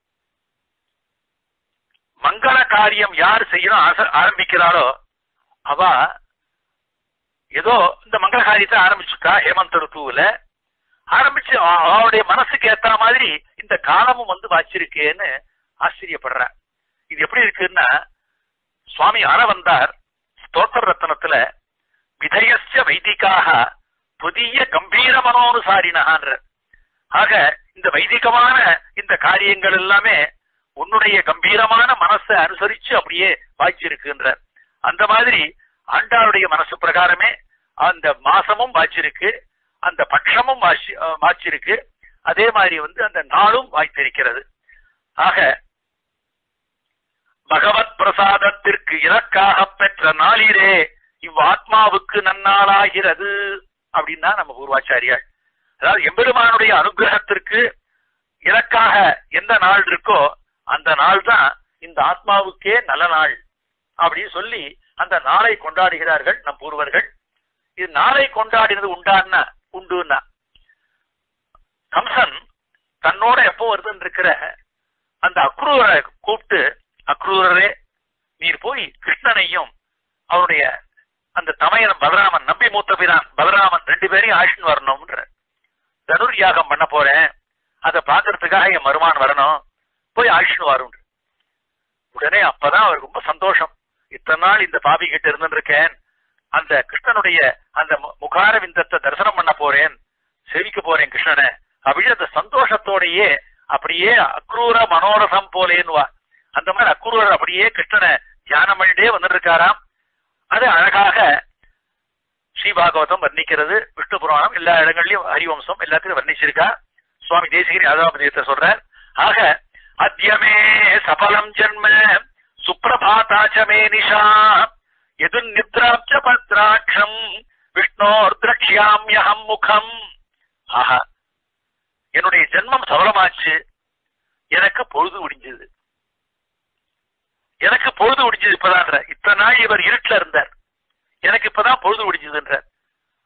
மங்கள காரியம் யார் செய்யணும் ஆச- ஆரம்பிக்கிறாளோ அவ ஏதோ இந்த மங்கள காரியத்தை ஆரம்பிச்சுட்டா ஹேமந்த ருத்துவுல ஆரம்பிச்சு அவ- அவளுடைய மனசுக்கு ஏத்த மாதிரி இந்த காலமும் வந்து வாச்சிருக்கேன்னு ஆச்சரியப்படுற இது எப்படி இருக்குன்னா சுவாமி ஆன வந்தார் ஸ்தோத்திர ரத்னத்துல விதயஸ்ய வைதிகாக புதிய கம்பீர மனோனுசாரினகான்ற ஆக இந்த வைதிகமான இந்த காரியங்கள் எல்லாமே உன்னுடைய கம்பீரமான மனசை அனுசரிச்சு அப்படியே வாய்ச்சிருக்குன்ற அந்த மாதிரி ஆண்டாளுடைய மனசு பிரகாரமே அந்த மாசமும் வாய்ச்சிருக்கு அந்த பட்சமும் வாய்ச்சி- அஹ் வாய்ச்சிருக்கு அதே மாதிரி வந்து அந்த நாளும் வாய்த்திருக்கிறது ஆக பகவத் பிரசாதத்திற்கு இலக்காக பெற்ற நாளிலே இவ்வாத்மாவுக்கு நன்னாளாகிறது அப்படின்னா நம்ம பூர்வாச்சாரியார் அதாவது எம்பெருமானுடைய அனுகிரகத்திற்கு இலக்காக எந்த நாள் இருக்கோ அந்த நாள் தான் இந்த ஆத்மாவுக்கே நல்ல நாள் அப்படின்னு சொல்லி அந்த நாளை கொண்டாடுகிறார்கள் நம் பூர்வர்கள் இது நாளை கொண்டாடினது உண்டான்னா உண்டுன்னா கம்சன் தன்னோட எப்போ வருதுன்னு இருக்கிற அந்த அக்ரூரை கூப்பிட்டு அக்ரூரரே நீர் போய் கிருஷ்ணனையும் அவருடைய அந்த தமையன் பலராமன் நம்பி மூத்த பிரான் பலராமன் ரெண்டு பேரையும் ஆழ்ச்சின்னு வரணும்ன்ற தனுர் யாகம் பண்ண போறேன் அதை பாக்குறதுக்காக என் மருமான் வரணும் போய் ஆழ்ச்சின்னு வரும் உடனே அப்பதான் அவருக்கு ரொம்ப சந்தோஷம் இத்தனை நாள் இந்த பாவி கிட்ட இருந்துருக்கேன் அந்த கிருஷ்ணனுடைய அந்த மு- முகார விந்தத்தை தரிசனம் பண்ண போறேன் சேவிக்க போறேன் கிருஷ்ணனை அப்படின்னு அந்த சந்தோஷத்தோடையே அப்படியே அக்ரூர மனோரசம் போலேன்னுவா அந்த மாதிரி அக்ரூரர் அப்படியே கிருஷ்ணனை தியானம் பண்ணிட்டே வந்துட்டு இருக்காராம் அது அழகாக ஸ்ரீபாகவதம் வர்ணிக்கிறது விஷ்ணு புராணம் எல்லா இடங்கள்லயும் ஹரிவம்சம் எல்லாத்தையும் வர்ணிச்சிருக்கா சுவாமி தேசிகரி அதாபதியத்தை சொல்றார் ஆக அத்தியமே சபலம் ஜன்ம சுப்பிரபாதாச்சமே நிஷா எது நித்ராப்ச பத்ராட்சம் விஷ்ணோர் திரக்ஷியாமியகம் முகம் ஆஹா என்னுடைய ஜென்மம் சபலமாச்சு எனக்கு பொழுது விடிஞ்சது எனக்கு பொழுது விடிஞ்சது இப்பதான் இத்தனை நாள் இவர் இருட்டுல இருந்தார் எனக்கு இப்பதான் பொழுது விடிஞ்சதுன்ற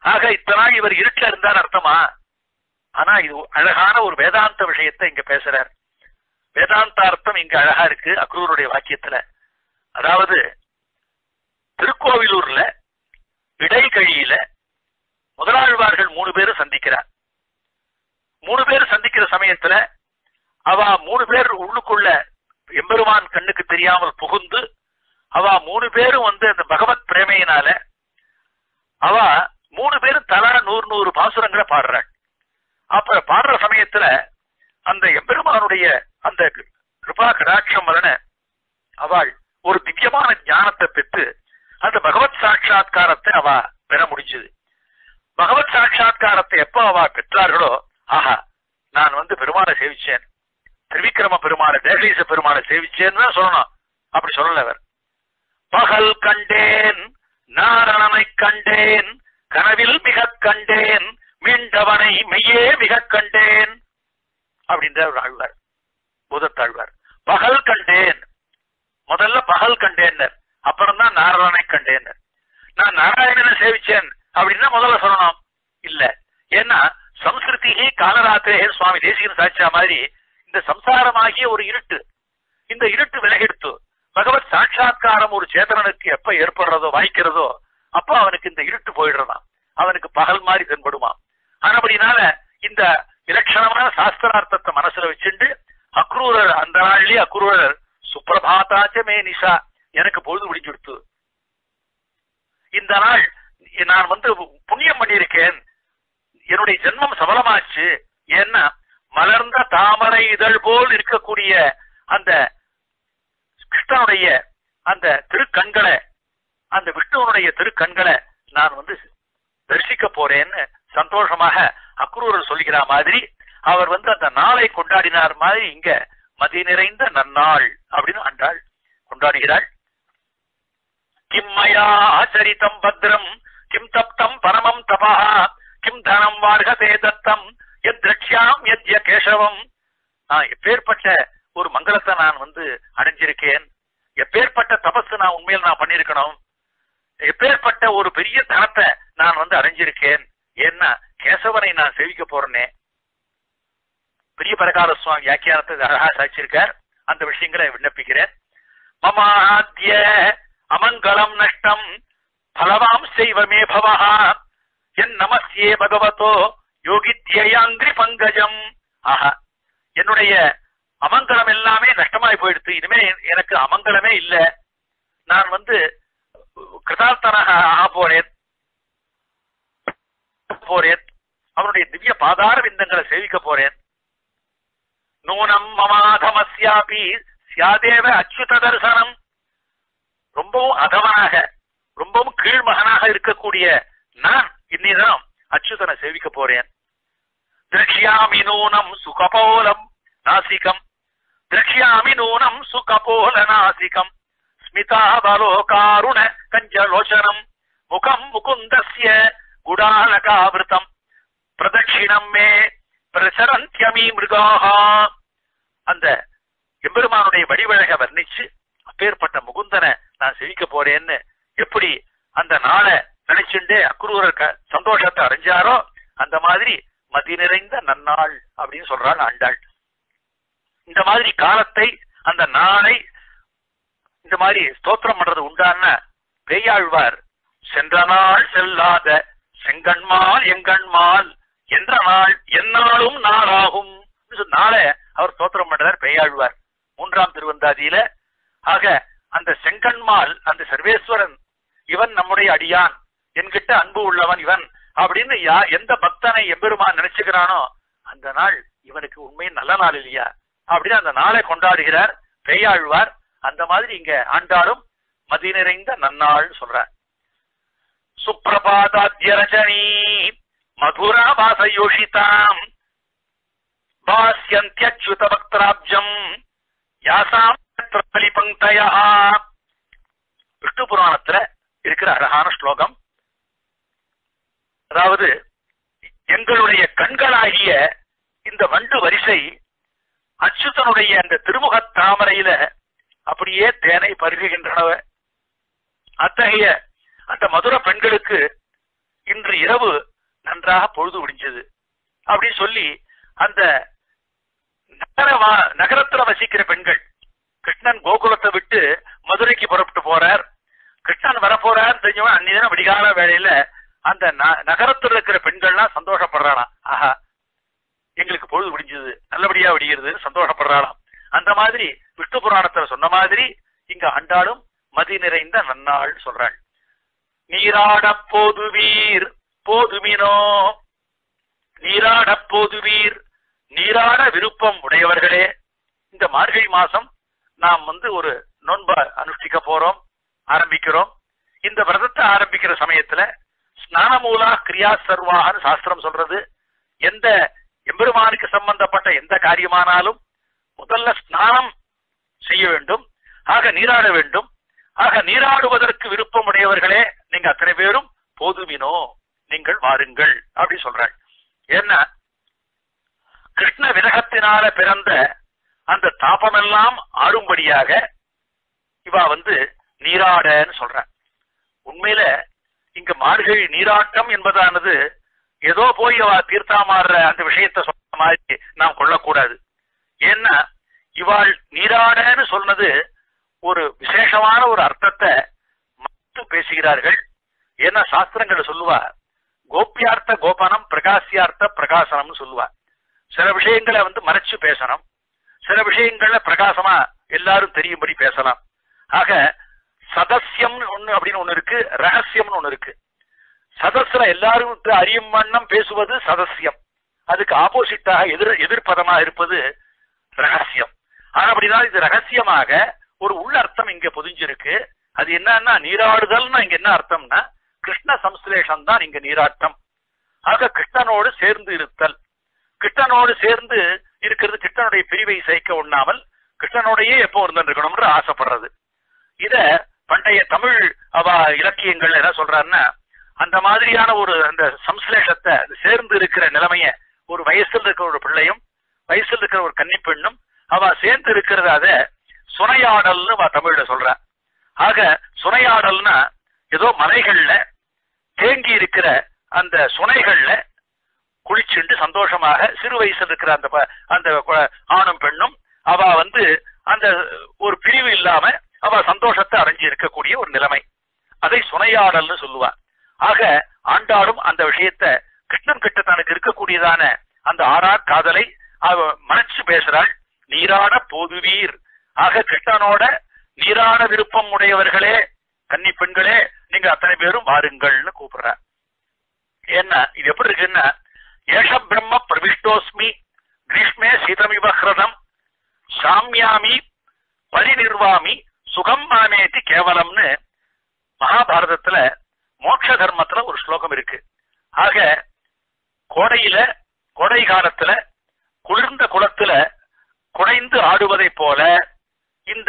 ஆக இத்தனை நாள் இவர் இருட்டில் இருந்தார் அர்த்தமா ஆனா இது அழகான ஒரு வேதாந்த விஷயத்தை இங்க பேசுறார் வேதாந்த அர்த்தம் இங்க அழகா இருக்கு அக்ரூருடைய வாக்கியத்துல அதாவது திருக்கோவிலூர்ல இடைகழியில முதலாழ்வார்கள் மூணு பேரும் சந்திக்கிறார் மூணு பேர் சந்திக்கிற சமயத்துல அவ மூணு பேர் உள்ளுக்குள்ள எம்பெருமான் கண்ணுக்கு தெரியாமல் புகுந்து அவ மூணு பேரும் வந்து அந்த பகவத் பிரேமையினால அவ மூணு பேரும் தலா நூறு நூறு பாசுரங்களை பாடுறாள் அப்ப பாடுற சமயத்துல அந்த எம்பெருமானுடைய அந்த கிருபா கடாட்சம் வலன அவள் ஒரு திவ்யமான ஞானத்தை பெற்று அந்த பகவத் சாட்சா்காரத்தை அவ பெற முடிஞ்சது பகவத் சாட்சா்காரத்தை எப்போ அவ பெற்றார்களோ ஆஹா நான் வந்து பெருமாளை சேவிச்சேன் திருவிக்கிரம பெருமாளை தேகலீச பெருமாளை சேவிச்சேன்னு தான் சொல்லணும் அப்படி சொல்லல அவர் பகல் கண்டேன் நாரணனை கண்டேன் கனவில் மிக கண்டேன் மீண்டவனை மெய்யே மிக கண்டேன் அப்படின்ற ஒரு ஆழ்வார் பூதத்தாழ்வார் பகல் கண்டேன் முதல்ல பகல் கண்டேன்னர் அப்புறம் தான் நாராயணனை கண்டேன்னர் நான் நாராயணனை சேவிச்சேன் அப்படின்னா முதல்ல சொல்லணும் இல்ல ஏன்னா சம்ஸ்கிருதி காலராத்திரே சுவாமி தேசிகன் சாட்சியா மாதிரி இந்த சம்சாரமாகிய ஒரு இருட்டு இந்த இருட்டு விலகெடுத்து பகவத் சாட்சா்காரம் ஒரு சேதனனுக்கு எப்ப ஏற்படுறதோ வாய்க்கிறதோ அப்ப அவனுக்கு இந்த இருட்டு போயிடுறதாம் அவனுக்கு பகல் மாதிரி தென்படுமா ஆனபடினால இந்த இலட்சணமான சாஸ்திரார்த்தத்தை மனசுல வச்சுண்டு அக்ரூரர் அந்த நாள்லயே அக்ரூரர் சுப்பிரபாதாச்ச மே நிஷா எனக்கு பொழுது முடிஞ்சுடுத்து இந்த நாள் நான் வந்து புண்ணியம் பண்ணியிருக்கேன் என்னுடைய ஜென்மம் சபலமாச்சு ஏன்னா மலர்ந்த தாமரை இதழ் போல் இருக்கக்கூடிய அந்த கிருஷ்ணனுடைய அந்த திருக்கண்களை அந்த விஷ்ணுவனுடைய திருக்கண்களை நான் வந்து தரிசிக்க போறேன்னு சந்தோஷமாக அக்ரூரர் சொல்லுகிற மாதிரி அவர் வந்து அந்த நாளை கொண்டாடினார் மாதிரி இங்க மதி நிறைந்த நன்னாள் அப்படின்னு அன்றாள் கொண்டாடுகிறாள் கிம்மயா ஆச்சரித்தம் பத்ரம் கிம் தப்தம் பரமம் தபா கிம் தனம் வார்கதே தத்தம் எத் திரட்சியாம் எத்ய கேசவம் நான் எப்பேற்பட்ட ஒரு மங்களத்தை நான் வந்து அடைஞ்சிருக்கேன் எப்பேற்பட்ட தபசு நான் உண்மையில் நான் பண்ணிருக்கணும் எப்பேற்பட்ட ஒரு பெரிய தனத்தை நான் வந்து அடைஞ்சிருக்கேன் ஏன்னா கேசவனை நான் சேவிக்க போறேனே பெரிய பரகால சுவாமி வியாக்கியானத்தை அழகா சாட்சியிருக்கார் அந்த விஷயங்களை விண்ணப்பிக்கிறேன் மமாத்திய அமங்கலம் நஷ்டம் பலவாம் செய்வமே பவா என் நமஸ்யே பகவதோ யோகித்யாங்கிரி பங்கஜம் ஆஹா என்னுடைய அமங்கலம் எல்லாமே நஷ்டமாய் போயிடுத்து இனிமே எனக்கு அமங்கலமே இல்ல நான் வந்து கிருதார்த்தனாக ஆக போறேன் போறேன் அவனுடைய திவ்ய பாதார விந்தங்களை சேவிக்க போறேன் நூனம் மமாதமஸ்யாபி சியாதேவ அச்சுத தரிசனம் ரொம்பவும் அதவனாக ரொம்பவும் கீழ்மகனாக இருக்கக்கூடிய நான் இன்னிதான் அச்சுதனை சேவிக்க போறேன் திரக்ஷியாமி நூனம் சுகபோலம் நாசிகம் திரக்ஷியாமி நூனம் சுகபோல நாசிகம் ஸ்மிதாவலோகாருண கஞ்சலோச்சனம் முகம் முகுந்தஸ்ய குடாலகாவிருத்தம் பிரதட்சிணம் மே பிரசரந்தியமி மிருகாக அந்த எம்பெருமானுடைய வடிவழக வர்ணிச்சு அப்பேற்பட்ட முகுந்தனை நான் செவிக்க போறேன்னு எப்படி அந்த நாளை நினைச்சுண்டே அக்ரூரர் க- சந்தோஷத்தை அடைஞ்சாரோ அந்த மாதிரி மதி நிறைந்த நன்னாள் அப்படின்னு சொல்றாள் ஆண்டாள் இந்த மாதிரி காலத்தை அந்த நாளை இந்த மாதிரி ஸ்தோத்திரம் பண்றது உண்டான பேயாழ்வார் சென்ற நாள் செல்லாத செங்கண்மால் எங்கண்மால் என்ற நாள் எந்நாளும் நாளாகும் நாளை அவர் ஸ்தோத்திரம் பண்றார் பேயாழ்வார் மூன்றாம் திருவந்தாதியில ஆக அந்த செங்கண்மால் அந்த சர்வேஸ்வரன் இவன் நம்முடைய அடியான் என்கிட்ட அன்பு உள்ளவன் இவன் அப்படின்னு யா எந்த பக்தனை எம்பெருமான் நினைச்சுக்கிறானோ அந்த நாள் இவனுக்கு உண்மையின் நல்ல நாள் இல்லையா அப்படின்னு அந்த நாளை கொண்டாடுகிறார் பெய்யாழ்வார் அந்த மாதிரி இங்க ஆண்டாளும் மதி நிறைந்த நன்னாள் சொல்றார் சுப்பிரபாதாத்ய ரஜனி மதுரா வாசயோஷிதாம் பாஸ்யந்தியச்சுத பக்தராப்ஜம் யாசாம் பங்கயா விஷ்ணு புராணத்துல இருக்கிற அழகான ஸ்லோகம் அதாவது எங்களுடைய கண்களாகிய இந்த வண்டு வரிசை அச்சுதனுடைய அந்த திருமுகத் தாமரையில அப்படியே தேனை பருகுகின்றனவ அத்தகைய அந்த மதுர பெண்களுக்கு இன்று இரவு நன்றாக பொழுது விடிஞ்சது அப்படின்னு சொல்லி அந்த நகர வா- நகரத்துல வசிக்கிற பெண்கள் கிருஷ்ணன் கோகுலத்தை விட்டு மதுரைக்கு புறப்பட்டு போறார் கிருஷ்ணன் வரப்போறார் தெரிஞ்சவன் அன்னிதான விடிகால வேலையில அந்த ந- நகரத்துல இருக்கிற பெண்கள்லாம் சந்தோஷப்படுறாளாம் ஆஹா எங்களுக்கு பொழுது விடிஞ்சது நல்லபடியா விடிகிறதுன்னு சந்தோஷப்படுறாளாம் அந்த மாதிரி விஷ்ணு புராணத்துல சொன்ன மாதிரி இங்க ஆண்டாளும் மதி நிறைந்த நன்னாள் சொல்றாள் நீராடப் போதுவீர் போதுமினோ நீராடப் போதுவீர் நீராட விருப்பம் உடையவர்களே இந்த மார்கழி மாசம் நாம் வந்து ஒரு நோன்ப அனுஷ்டிக்க போறோம் ஆரம்பிக்கிறோம் இந்த விரதத்தை ஆரம்பிக்கிற சமயத்துல ஸ்நானமூலா கிரியா சர்வாகன்னு சாஸ்திரம் சொல்றது எந்த எம்பெருமானுக்கு சம்பந்தப்பட்ட எந்த காரியமானாலும் முதல்ல ஸ்நானம் செய்ய வேண்டும் ஆக நீராட வேண்டும் ஆக நீராடுவதற்கு விருப்பம் உடையவர்களே நீங்க அத்தனை பேரும் போதுமினோ நீங்கள் வாருங்கள் அப்படி சொல்றாள் ஏன்னா கிருஷ்ண விரகத்தினால பிறந்த அந்த தாபமெல்லாம் ஆறும்படியாக இவா வந்து நீராடன்னு சொல்ற உண்மையில இங்க மார்கழி நீராட்டம் என்பதானது ஏதோ போய் அவ தீர்த்தாமாடுற அந்த விஷயத்தை சொன்ன மாதிரி நாம் கொள்ளக்கூடாது ஏன்னா இவாள் நீராடன்னு சொன்னது ஒரு விசேஷமான ஒரு அர்த்தத்தை மட்டும் பேசுகிறார்கள் ஏன்னா சாஸ்திரங்கள் சொல்லுவா கோபியார்த்த கோபனம் பிரகாசியார்த்த பிரகாசனம்னு சொல்லுவா சில விஷயங்களை வந்து மறைச்சு பேசணும் சில விஷயங்கள்ல பிரகாசமா எல்லாரும் தெரியும்படி பேசலாம் ஆக சதஸ்யம்னு ஒண்ணு அப்படின்னு ஒண்ணு இருக்கு ரகசியம்னு ஒண்ணு இருக்கு சதஸ்ல எல்லாரும் அறியும் வண்ணம் பேசுவது சதஸ்யம் அதுக்கு ஆப்போசிட்டாக எதிர் எதிர்ப்பதமா இருப்பது ரகசியம் ஆனா அப்படின்னா இது ரகசியமாக ஒரு உள்ள அர்த்தம் இங்க பொதிஞ்சிருக்கு அது என்னன்னா நீராடுதல்னா இங்க என்ன அர்த்தம்னா கிருஷ்ண சம்ஸ்லேஷம் தான் இங்க நீராட்டம் ஆக கிருஷ்ணனோடு சேர்ந்து இருத்தல் கிருஷ்ணனோடு சேர்ந்து இருக்கிறது கிருஷ்ணனுடைய பிரிவை சேர்க்க உண்ணாமல் கிருஷ்ணனோடையே எப்போ இருந்துருக்கணும்னு ஆசைப்படுறது இத பண்டைய தமிழ் அவ இலக்கியங்கள்ல என்ன சொல்றாருன்னா அந்த மாதிரியான ஒரு அந்த சம்ஸ்லேஷத்தை அது சேர்ந்து இருக்கிற நிலைமைய ஒரு வயசுல இருக்கிற ஒரு பிள்ளையும் வயசுல இருக்கிற ஒரு கன்னி பெண்ணும் அவ சேர்ந்து இருக்கிறத அத சுனையாடல்னு அவ தமிழ்ல சொல்றா ஆக சுனையாடல்னா ஏதோ மலைகள்ல தேங்கி இருக்கிற அந்த சுனைகள்ல குளிச்சுண்டு சந்தோஷமாக சிறு வயசுல இருக்கிற அந்த ப- அந்த கு- ஆணும் பெண்ணும் அவ வந்து அந்த ஒரு பிரிவு இல்லாம அவ சந்தோஷத்தை அடைஞ்சு இருக்கக்கூடிய ஒரு நிலைமை அதை சுனையாடல்னு சொல்லுவா ஆக ஆண்டாளும் அந்த விஷயத்த கிருஷ்ணன் கிட்ட தனக்கு இருக்கக்கூடியதான அந்த ஆறா காதலை அவ மறைச்சு பேசுறாள் நீராட போதுவீர் ஆக கிருஷ்ணனோட நீராட விருப்பம் உடையவர்களே கன்னி பெண்களே நீங்க அத்தனை பேரும் வாருங்கள்னு கூப்பிடுற ஏன்னா இது எப்படி இருக்குன்னா ஏஷ பிரம்ம பிரவிஷ்டோஸ்மி கிரீஷ்மே சீதமிவஹ்ரதம் சாமியாமி பரிநிர்வாமி சுகம் மாமேதி கேவலம்னு மகாபாரதத்துல மோட்ச தர்மத்துல ஒரு ஸ்லோகம் இருக்கு ஆக கோடையில கோடை காலத்துல குளிர்ந்த குளத்துல குடைந்து ஆடுவதைப் போல இந்த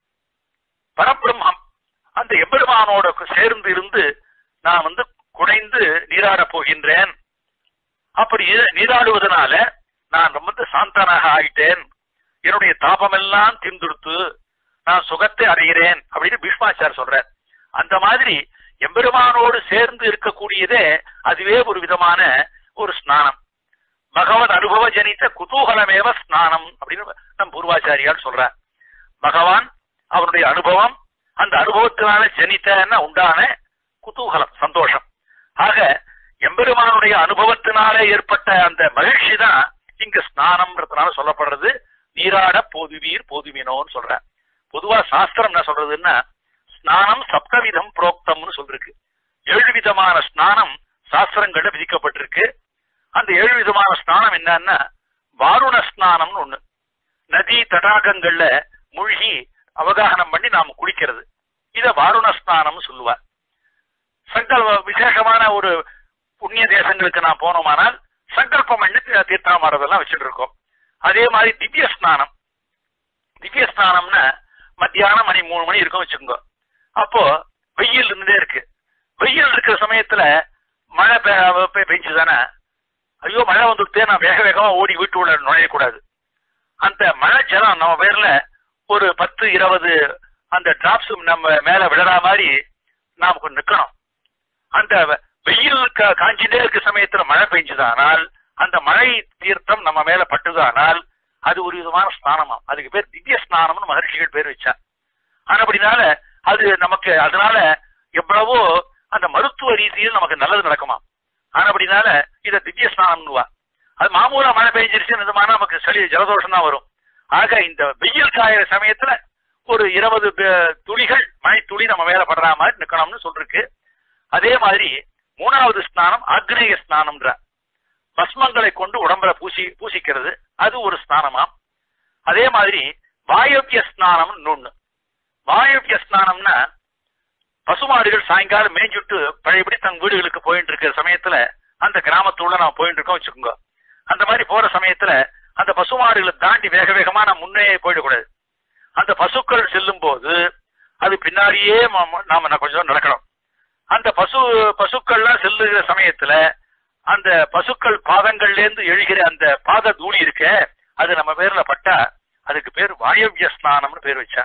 பரபிரம்மம் அந்த எம்பெருமானோட சேர்ந்து இருந்து நான் வந்து குடைந்து நீராடப் போகின்றேன் அப்படி நீராடுவதனால நான் ரொம்ப சாந்தனாக ஆயிட்டேன் என்னுடைய தாபமெல்லாம் திந்துடுத்து நான் சுகத்தை அடைகிறேன் அப்படின்னு பீஷ்மாச்சார் சொல்றார் அந்த மாதிரி எம்பெருமானோடு சேர்ந்து இருக்கக்கூடியதே அதுவே ஒரு விதமான ஒரு ஸ்நானம் பகவத் அனுபவ ஜனித்த குதூகலமேவ ஸ்நானம் அப்படின்னு நம் பூர்வாச்சாரியால் சொல்றார் பகவான் அவருடைய அனுபவம் அந்த அனுபவத்தினால ஜனித்தன உண்டான குதூகலம் சந்தோஷம் ஆக எம்பெருமானுடைய அனுபவத்தினாலே ஏற்பட்ட அந்த மகிழ்ச்சி தான் இங்க ஸ்நானம்ன்றதுனால சொல்லப்படுறது நீராட போதுவீர் போதுவினோன்னு சொல்ற பொதுவா சாஸ்திரம் என்ன சொல்றதுன்னா ஸ்நானம் சப்தவிதம் புரோக்தம்னு சொல்லிருக்கு ஏழு விதமான ஸ்நானம் சாஸ்திரங்கள்ல விதிக்கப்பட்டிருக்கு அந்த ஏழு விதமான ஸ்நானம் என்னன்னா வாருண ஸ்நானம்னு ஒண்ணு நதி தடாகங்கள்ல மூழ்கி அவகாகனம் பண்ணி நாம குளிக்கிறது இத வாருண ஸ்நானம்னு சொல்லுவா சங்கல்ப விசேஷமான ஒரு புண்ணிய தேசங்களுக்கு நான் போனோமானால் சங்கல்பம் பண்ணி தீர்த்தாமாறதெல்லாம் வச்சுட்டு இருக்கோம் அதே மாதிரி திவ்ய ஸ்நானம் திவ்ய ஸ்நானம்னா மத்தியானம் மணி மூணு மணி இருக்கும் வச்சுக்கோங்க அப்போ வெயில் இருந்துட்டே இருக்கு வெயில் இருக்கிற சமயத்துல மழை பெ- பெ- பெஞ்சுதானே ஐயோ மழை வந்துட்டே நான் வேக வேகமா ஓடி வீட்டுக்குள்ள நுழையக்கூடாது அந்த மழை ஜலம் நம்ம பேர்ல ஒரு பத்து இருபது அந்த டிராப்ஸ் நம்ம மேல விழற மாதிரி நாம் கொஞ்சம் நிக்கணும் அந்த வெயில் கா- காஞ்சிட்டே இருக்க சமயத்துல மழை பெஞ்சுதானால் அந்த மழை தீர்த்தம் நம்ம மேல பட்டுதானால் அது ஒரு விதமான ஸ்நானமாம் அதுக்கு பேர் திவ்ய ஸ்நானம்னு மகர்ஷிகள் பேர் வச்சா ஆனபடினால அது நமக்கு அதனால எவ்வளவோ அந்த மருத்துவ ரீதியில் நமக்கு நல்லது நடக்குமாம் ஆனபடினால இத திவ்ய ஸ்நானம்னுவா அது மாமூலா மழை பெஞ்சிருச்சுன்னு நிஜமான நமக்கு சளி ஜலதோஷம் தான் வரும் ஆக இந்த வெயில் காயிற சமயத்துல ஒரு இருபது பே- துளிகள் மழை துளி நம்ம மேல படுற மாதிரி நிக்கணும்னு சொல்லிருக்கு அதே மாதிரி மூணாவது ஸ்நானம் ஆக்னேய ஸ்நானம்ன்ற பஸ்மங்களை கொண்டு உடம்புல பூசி பூசிக்கிறது அது ஒரு ஸ்நானமாம் அதே மாதிரி வாயவிய ஸ்நானம்னு ஒண்ணு வாயவிய ஸ்நானம்னா பசுமாடுகள் சாயங்காலம் மேய்ஞ்சுட்டு பழையபடி தங்க வீடுகளுக்கு போயிட்டு இருக்கிற சமயத்துல அந்த கிராமத்துள்ள நான் போயிட்டு இருக்கோம் வச்சுக்கோங்க அந்த மாதிரி போற சமயத்துல அந்த பசுமாடுகளை தாண்டி வேக வேகமா நான் முன்னே போயிடக்கூடாது அந்த பசுக்கள் செல்லும் போது அது பின்னாடியே ம- நாம நான் கொஞ்சம் நடக்கணும் அந்த பசு பசுக்கள்லாம் செல்லுகிற சமயத்துல அந்த பசுக்கள் பாதங்கள்ல இருந்து எழுகிற அந்த பாத தூளி இருக்க அது நம்ம பேர்ல பட்டா அதுக்கு பேர் வாயவிய ஸ்நானம்னு பேர் வச்சா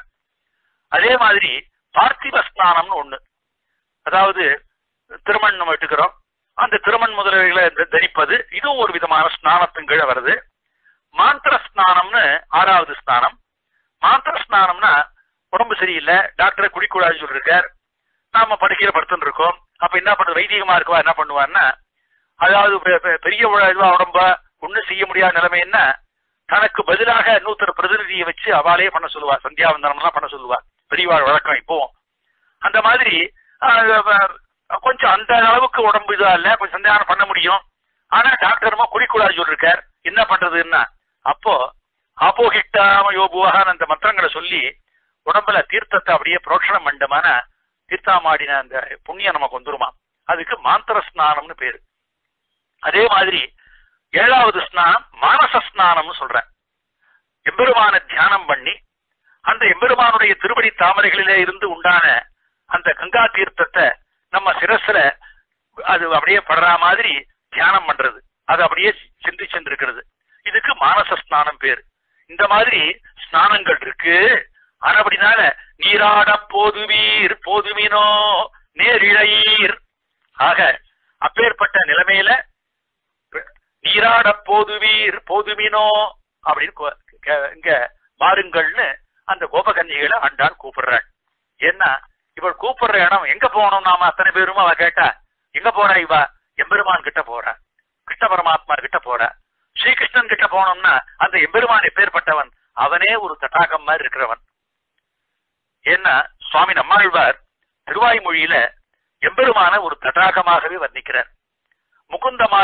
அதே மாதிரி பார்த்திவ ஸ்நானம்னு ஒண்ணு அதாவது திருமண் நம்ம எடுத்துக்கிறோம் அந்த திருமண் முதலீடுகளை தரிப்பது இதுவும் ஒரு விதமான ஸ்நானத்தின் கீழே வருது மாந்திர ஸ்நானம்னு ஆறாவது ஸ்நானம் மாந்திர ஸ்நானம்னா உடம்பு சரியில்லை டாக்டரை குடிக்கூடாதுன்னு சொல்லிருக்கார் நாம படுக்கையில படுத்துட்டு இருக்கோம் அப்ப என்ன பண்ணுறது வைதிகமா இருக்கவா என்ன பண்ணுவான்னா அதாவது பெ- பெ- பெரிய உட- இதுவா உடம்ப ஒண்ணும் செய்ய முடியாத நிலைமை என்ன தனக்கு பதிலாக நூத்தர் பிரதிநிதியை வச்சு அவாலே பண்ண சொல்லுவா சந்தியாவந்தனம் எல்லாம் பண்ண சொல்லுவா பெரியவாழ் வழக்கம் இப்போ அந்த மாதிரி ஆஹ், அஹ், கொஞ்சம் அந்த அளவுக்கு உடம்பு இதா இல்ல கொஞ்சம் சந்தியானம் பண்ண முடியும் ஆனா டாக்டருமா குடிக்கூடாது சொல்லிருக்கார் என்ன பண்றதுன்னா அப்போ ஆபோகிட்டாம யோபுவான அந்த மந்திரங்களை சொல்லி உடம்புல தீர்த்தத்தை அப்படியே புரோஷணம் பண்ணமான தீர்த்தாமாடின அந்த புண்ணியம் நமக்கு வந்துருமா அதுக்கு மாந்திர ஸ்நானம்னு பேரு அதே மாதிரி ஏழாவது ஸ்நானம் மானச ஸ்நானம்னு சொல்றேன் எம்பெருமான தியானம் பண்ணி அந்த எம்பெருமானுடைய திருவடி தாமரைகளிலே இருந்து உண்டான அந்த கங்கா தீர்த்தத்தை நம்ம சிரஸ்ல அது அப்படியே படுற மாதிரி தியானம் பண்றது அது அப்படியே சிந்தி சென்றிருக்கிறது இதுக்கு மானச ஸ்நானம் பேர் இந்த மாதிரி ஸ்நானங்கள் இருக்கு ஆனா அப்படினால நீராட போதுவீர் போதுமினோ நேரிழையீர் ஆக அப்பேற்பட்ட நிலைமையில நீராட போதுவீர் போதுமினோ அப்படின்னு கொ- கே- இங்க வாருங்கள்னு அந்த கோபகன்னிகளை ஆண்டாள் கூப்பிடுறாள் ஏன்னா இவள் கூப்பிடுற இடம் எங்க போகணும் நாம அத்தனை பேரும் அவ கேட்டா எங்க போறா இவ எம்பெருமான் கிட்ட போறா கிருஷ்ண பரமாத்மா கிட்ட போறா ஸ்ரீகிருஷ்ணன் கிட்ட போனோம்னா அந்த எம்பெருமான் எப்பேற்பட்டவன் அவனே ஒரு தட்டாகம் மாதிரி இருக்கிறவன் ஏன்னா சுவாமி நம்மாழ்வார் திருவாய்மொழியில எம்பெருமான ஒரு தடாகமாகவே வர்ணிக்கிறார் முகுந்தமா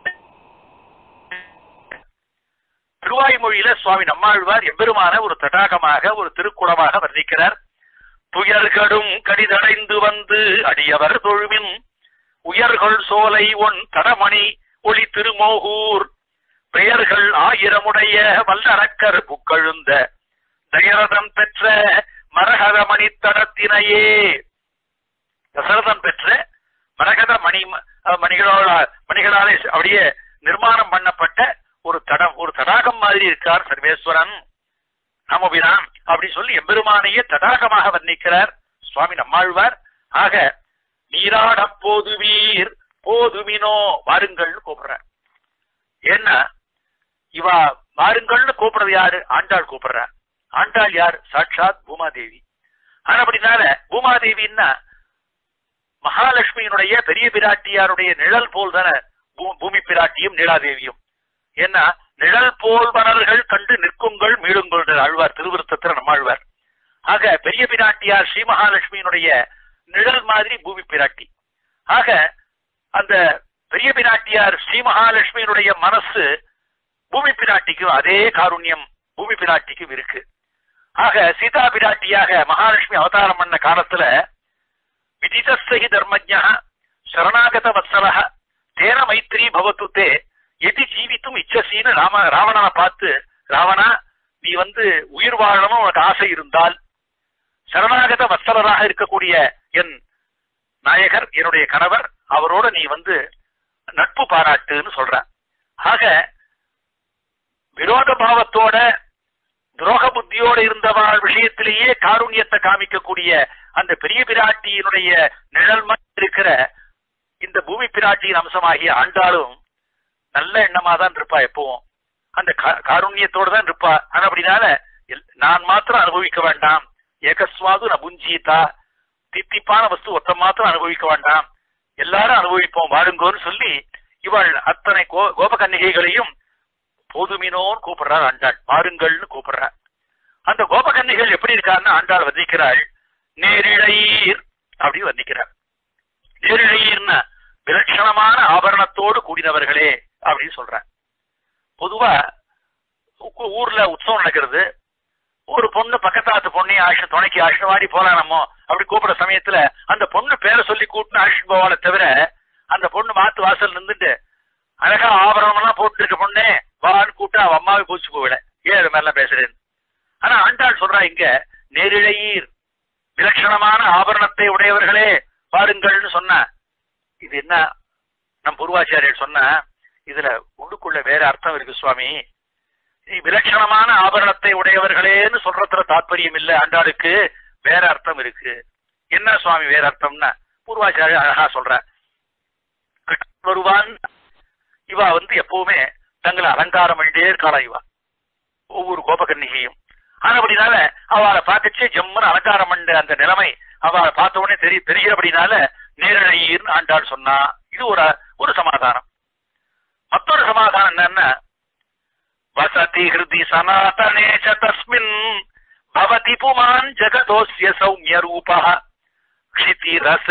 திருவாய்மொழியில சுவாமி நம்மாழ்வார் எம்பெருமான ஒரு தடாகமாக ஒரு திருக்குளமாக வர்ணிக்கிறார் துயர்கடும் கடிதடைந்து வந்து அடியவர் தொழுமின் உயர்கள் சோலை ஒன் தடமணி ஒளி திருமோகூர் பெயர்கள் ஆயிரமுடைய வல்லரக்கர் புக்கழுந்த தயரதம் பெற்ற மரகதமணி தடத்தினையே தசரதன் பெற்ற மரகத மணி அஹ், மணிகளோட மணிகளாலே அப்படியே நிர்மாணம் பண்ணப்பட்ட ஒரு தடம் ஒரு தடாகம் மாதிரி இருக்கார் சர்வேஸ்வரன் ராமபிரான் அப்படி சொல்லி எம்பெருமானையே தடாகமாக வர்ணிக்கிறார் சுவாமி நம்மாழ்வார் ஆக நீராட போதுவீர் போதுமினோ வாருங்கள்னு கூப்பிடுறார் ஏன்னா இவா வாருங்கள்னு கூப்பிடுறது யாரு ஆண்டாள் கூப்பிடுறா ஆண்டாள் யார் சாட்சாத் பூமாதேவி ஆனா அப்படினால பூமாதேவின்னா மகாலட்சுமியினுடைய பெரிய பிராட்டியாருடைய நிழல் போல் தானே பூ- பூமி பிராட்டியும் நீலாதேவியும் ஏன்னா நிழல் போல் மலர்கள் கண்டு நிற்குங்கள் மீளுங்கள் ஆழ்வார் திருவிருத்தத்தில் நம்மாழ்வார் ஆக பெரிய பிராட்டியார் ஸ்ரீ மகாலட்சுமியினுடைய நிழல் மாதிரி பூமி பிராட்டி ஆக அந்த பெரிய பிராட்டியார் ஸ்ரீ மகாலட்சுமியினுடைய மனசு பூமி பிராட்டிக்கும் அதே காருண்யம் பூமி பிராட்டிக்கும் இருக்கு ஆக சீதா பிராட்டியாக மகாலட்சுமி அவதாரம் பண்ண காலத்துல விதிதஸ்தகி தர்மஜா சரணாகத வத்சலக தேன மைத்ரி பவத்து தே எதி ஜீவித்தும் இச்சசின்னு ராம ராவணனை பார்த்து ராவணா நீ வந்து உயிர் வாழணும் உனக்கு ஆசை இருந்தால் சரணாகத வத்சலராக இருக்கக்கூடிய என் நாயகர் என்னுடைய கணவர் அவரோட நீ வந்து நட்பு பாராட்டுன்னு சொல்ற ஆக விரோத பாவத்தோட துரோக புத்தியோட இருந்தவாள் விஷயத்திலேயே காருண்யத்தை காமிக்கக்கூடிய அந்த பெரிய பிராட்டியினுடைய நிழல் மாதிரி இருக்கிற இந்த பூமி பிராட்டியின் அம்சமாகிய ஆண்டாளும் நல்ல எண்ணமா தான் இருப்பா எப்பவும் அந்த கா- காருண்யத்தோட தான் இருப்பா ஆனா அப்படினால எல்- நான் மாத்திரம் அனுபவிக்க வேண்டாம் ஏகஸ்வாது நபுஞ்சீதா தித்திப்பான வஸ்து ஒத்த மாத்திரம் அனுபவிக்க வேண்டாம் எல்லாரும் அனுபவிப்போம் வாருங்கோன்னு சொல்லி இவள் அத்தனை கோ கோபகன்னிகைகளையும் போதுமினோன்னு கூப்பிடுறார் ஆண்டாள் வாருங்கள்னு கூப்பிடுறார் அந்த கோபகன்னிகள் எப்படி இருக்காருன்னு ஆண்டாள் வர்ணிக்கிறாள் நேரிழையீர் அப்படி வர்ணிக்கிறார் நேரிழையீர்னா விலட்சணமான ஆபரணத்தோடு கூடினவர்களே அப்படின்னு சொல்றார் பொதுவா ஊ- ஊர்ல உற்சவம் நடக்கிறது ஒரு பொண்ணு பக்கத்தாத்து பொண்ணை ஆஷ துணைக்கு ஆஷவாடி போலாம் நம்ம அப்படி கூப்பிடுற சமயத்துல அந்த பொண்ணு பேரை சொல்லி கூட்டின ஆஷன் போவாளே தவிர அந்த பொண்ணு மாத்து வாசல் நின்றுட்டு அழகா ஆபரணம் எல்லாம் போட்டு இருக்க பொண்ணே வான்னு கூப்பிட்டு அவ அம்மாவை பூச்சி போவில ஏன் இது மாதிரிலாம் பேசுறேன் ஆனா ஆண்டாள் சொல்றா இங்க நேரிழையீர் விலட்சணமான ஆபரணத்தை உடையவர்களே பாருங்கள்னு சொன்ன இது என்ன நம் பூர்வாச்சாரியர் சொன்ன இதுல உள்ளுக்குள்ள வேற அர்த்தம் இருக்கு சுவாமி நீ விலட்சணமான ஆபரணத்தை உடையவர்களேன்னு சொல்றதுல தாற்பயம் இல்ல ஆண்டாளுக்கு வேற அர்த்தம் இருக்கு என்ன சுவாமி வேற அர்த்தம்னா பூர்வாச்சாரியர் அழகா சொல்ற கிருஷ்ணன் வருவான் இவா வந்து எப்பவுமே தங்களை அலங்காரம் பண்ணிட்டே இருக்காளா இவா ஒவ்வொரு கோபகன்னிகையும் ஆனபடினால அவளை பார்த்துச்சு ஜம்முன்னு அலங்காரம் பண்ண அந்த நிலைமை அவளை பார்த்த உடனே தெரிய தெரிகிறபடினால நேரழையீர்னு ஆண்டாள் சொன்னா இது ஒரு ஒரு சமாதானம் மற்றொரு சமாதானம் என்னன்னா வசதி ஹிருதி சனாதனே ச தஸ்மின் பவதி புமான் ஜகதோஸ்ய சௌமிய ரூபா க்ஷிதி ரச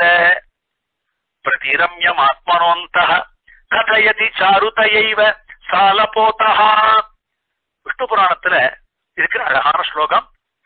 பிரதிரம்யமாத்மனோந்தः கதயதி சாருதையைவ சாலபோதா விஷ்ணு புராணத்துல இருக்கிற அழகான ஸ்லோகம்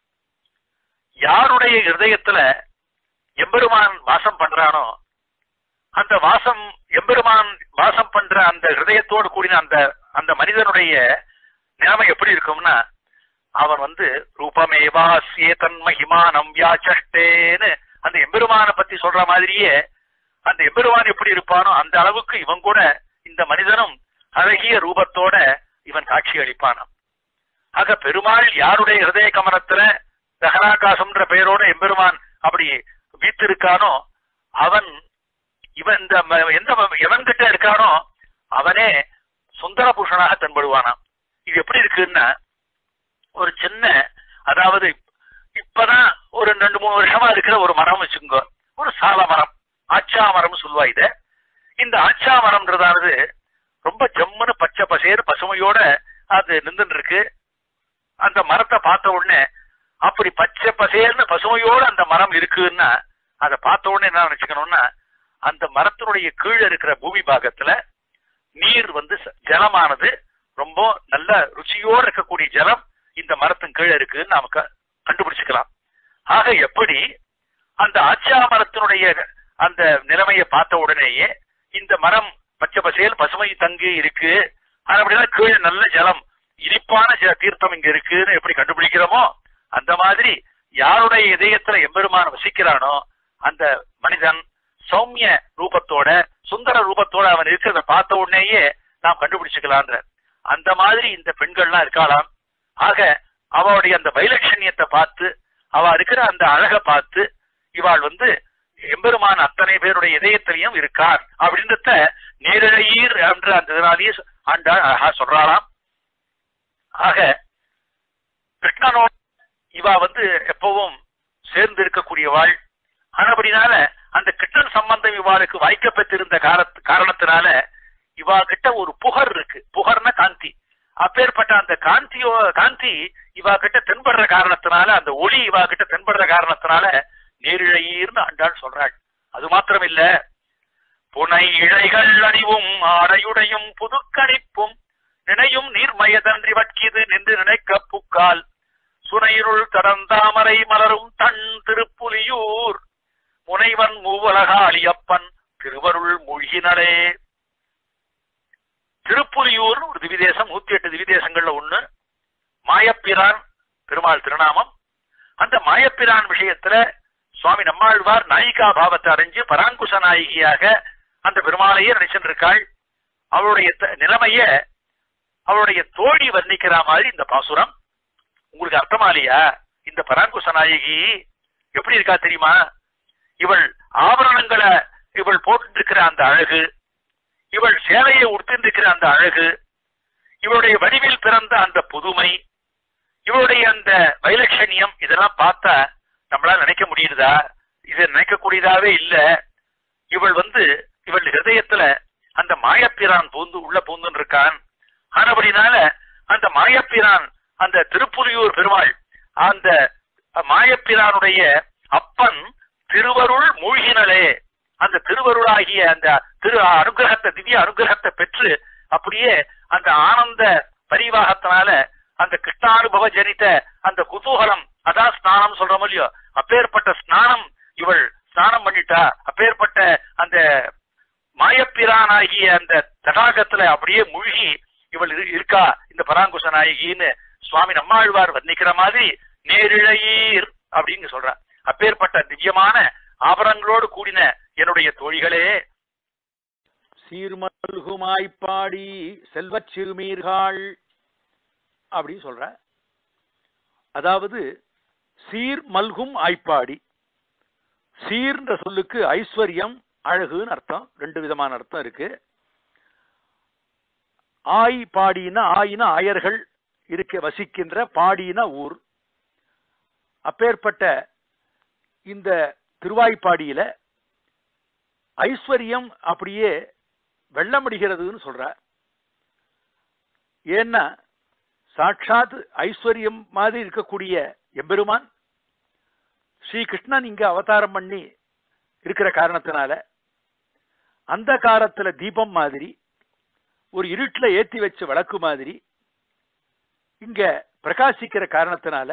யாருடைய இருதயத்துல எம்பெருமான் வாசம் பண்றானோ அந்த வாசம் எம்பெருமான் வாசம் பண்ற அந்த ஹிருதயத்தோடு கூடின அந்த அந்த மனிதனுடைய நிலைமை எப்படி இருக்கும்னா அவன் வந்து ரூபமேவாஸ்யே தன் மகிமானம் வியாச்சஷ்டேன்னு அந்த எம்பெருமான பத்தி சொல்ற மாதிரியே அந்த எம்பெருமான் எப்படி இருப்பானோ அந்த அளவுக்கு இவன் கூட இந்த மனிதனும் அழகிய ரூபத்தோட இவன் காட்சி அளிப்பானாம் ஆக பெருமாள் யாருடைய ஹிருதய கமனத்துல தகனாகாசம்ன்ற பெயரோட எம்பெருமான் அப்படி வீத்திருக்கானோ அவன் இவன் இந்த ம- எந்த ம- எவன் கிட்ட இருக்கானோ அவனே சுந்தர புருஷனாக தென்படுவானாம் இது எப்படி இருக்குன்னா ஒரு சின்ன அதாவது இப்பதான் ஒரு ரெண்டு மூணு வருஷமா இருக்கிற ஒரு மரம் வச்சுக்கோங்க ஒரு சால மரம் ஆச்சா மரம் சொல்லுவா இத இந்த ஆச்சா மரம்ன்றதாவது ரொம்ப ஜம்முன்னு பச்சை பசேர் பசுமையோட அது நின்றுட்டு இருக்கு அந்த மரத்தை பார்த்த உடனே அப்படி பச்சை பசேர்னு பசுமையோட அந்த மரம் இருக்குன்னா அதை பார்த்த உடனே என்ன நினைச்சுக்கணும்னா அந்த மரத்தினுடைய கீழே இருக்கிற பூமி பாகத்துல நீர் வந்து ச- ஜலமானது ரொம்ப நல்ல ருச்சியோட இருக்கக்கூடிய ஜலம் இந்த மரத்தின் கீழே இருக்குன்னு நமக்கு கண்டுபிடிச்சுக்கலாம் ஆக எப்படி அந்த ஆச்சா மரத்தினுடைய அந்த நிலைமையை பார்த்த உடனேயே இந்த மரம் பச்சை பசேல் பசுமை தங்கி இருக்கு ஆனா அப்படின்னா கீழே நல்ல ஜலம் இனிப்பான ஜ- தீர்த்தம் இங்க இருக்குன்னு எப்படி கண்டுபிடிக்கிறோமோ அந்த மாதிரி யாருடைய இதயத்துல எம்பெருமான் வசிக்கிறானோ அந்த மனிதன் சௌமிய ரூபத்தோட சுந்தர ரூபத்தோட அவன் இருக்கிறத பார்த்த உடனேயே நாம் கண்டுபிடிச்சுக்கலான்ற அந்த மாதிரி இந்த பெண்கள்லாம் இருக்காளாம் ஆக அவளுடைய அந்த வைலட்சண்யத்தை பார்த்து அவ இருக்கிற அந்த அழகை பார்த்து இவாள் வந்து எம்பெருமான் அத்தனை பேருடைய இதயத்திலையும் இருக்கார் அப்படின்றத நேரழையீர் என்ற அந்த இதனாலேயே ஆண்டாள் அழகா சொல்றாளாம் ஆக கிருஷ்ணனோட இவா வந்து எப்பவும் சேர்ந்து இருக்கக்கூடியவாள் ஆனபடினால அந்த கிருஷ்ணன் சம்பந்தம் இவாளுக்கு வாய்க்கப்பட்டிருந்த காரத் காரணத்தினால இவா கிட்ட ஒரு புகர் இருக்கு புகர்னா காந்தி அப்பேற்பட்ட அந்த காந்தியோ காந்தி இவா கிட்ட தென்படுற காரணத்தினால அந்த ஒளி இவா கிட்ட தென்படுற காரணத்தினால நேரிழையீர்னு ஆண்டாள் சொல்றாள் அது மாத்திரம் இல்ல புனை இழைகள் அணிவும் ஆடையுடையும் புதுக்கணிப்பும் நினையும் நீர்மயதன்றி வட்கிது நின்று நினைக்க புக்கால் சுனையிருள் தடந்தாமரை மலரும் தன் திருப்புலியூர் முனைவன் மூவலகாளியப்பன் திருவருள் மூழ்கினளே திருப்புலியூர்னு ஒரு திவிதேசம் நூத்தி எட்டு திவிதேசங்கள்ல ஒண்ணு மாயப்பிரான் பெருமாள் திருநாமம் அந்த மாயப்பிரான் விஷயத்துல சுவாமி நம்மாழ்வார் நாயிகா பாவத்தை அடைஞ்சு பராங்குச நாயகியாக அந்த பெருமாளையே நினைச்சுட்டு இருக்காள் அவளுடைய த- நிலைமைய அவளுடைய தோழி வர்ணிக்கிற மாதிரி இந்த பாசுரம் உங்களுக்கு அர்த்தமா இல்லையா இந்த பராங்குச நாயகி எப்படி இருக்கா தெரியுமா இவள் ஆபரணங்களை இவள் போட்டு இருக்கிற அந்த அழகு இவள் சேலையை உடுத்திருக்கிற அந்த அழகு இவளுடைய வடிவில் பிறந்த அந்த புதுமை இவளுடைய அந்த வைலட்சணியம் இதெல்லாம் பார்த்தா நம்மளால நினைக்க முடியுதா இது நினைக்கக்கூடியதாவே இல்ல இவள் வந்து இவள் ஹிருதயத்துல அந்த மாயப்பிரான் பூந்து உள்ள பூந்துன்னு இருக்கான் ஆனபடினால அந்த மாயப்பிரான் அந்த திருப்புலியூர் பெருமாள் அந்த மாயப்பிரானுடைய அப்பன் திருவருள் மூழ்கினலே அந்த திருவருளாகிய அந்த திரு அனுகிரகத்தை திவ்ய அனுகிரகத்தை பெற்று அப்படியே அந்த ஆனந்த பரிவாகத்தினால அந்த கிருஷ்ணானுபவ ஜனித்த அந்த குதூகலம் அதான் ஸ்நானம் சொல்றோம் இல்லையோ அப்பேற்பட்ட ஸ்நானம் இவள் ஸ்நானம் பண்ணிட்டா அப்பேற்பட்ட அந்த மாயப்பிரானாகிய அந்த தடாகத்துல அப்படியே மூழ்கி இவள் இரு- இருக்கா இந்த பராங்குச நாயகின்னு சுவாமி நம்மாழ்வார் வர்ணிக்கிற மாதிரி நேரிழையீர் அப்படின்னு சொல்றா அப்பேற்பட்ட திவ்யமான ஆபரணங்களோடு கூடின என்னுடைய தோழிகளே சீர்மல்குமாய்ப்பாடி செல்வச் சிறுமீர்கள் அப்படின்னு சொல்ற அதாவது சீர் மல்கும் ஆய்ப்பாடி சீர்ன்ற சொல்லுக்கு ஐஸ்வர்யம் அழகுன்னு அர்த்தம் ரெண்டு விதமான அர்த்தம் இருக்கு ஆய் பாடினா ஆயினா ஆயர்கள் இருக்க வசிக்கின்ற பாடினா ஊர் அப்பேற்பட்ட இந்த திருவாய்ப்பாடியில ஐஸ்வர்யம் அப்படியே வெள்ளமடிகிறதுன்னு சொல்ற ஏன்னா சாட்சாத் ஐஸ்வர்யம் மாதிரி இருக்கக்கூடிய எம்பெருமான் ஸ்ரீ கிருஷ்ணன் இங்க அவதாரம் பண்ணி இருக்கிற காரணத்தினால அந்த காலத்துல தீபம் மாதிரி ஒரு இருட்டுல ஏத்தி வச்ச விளக்கு மாதிரி இங்க பிரகாசிக்கிற காரணத்தினால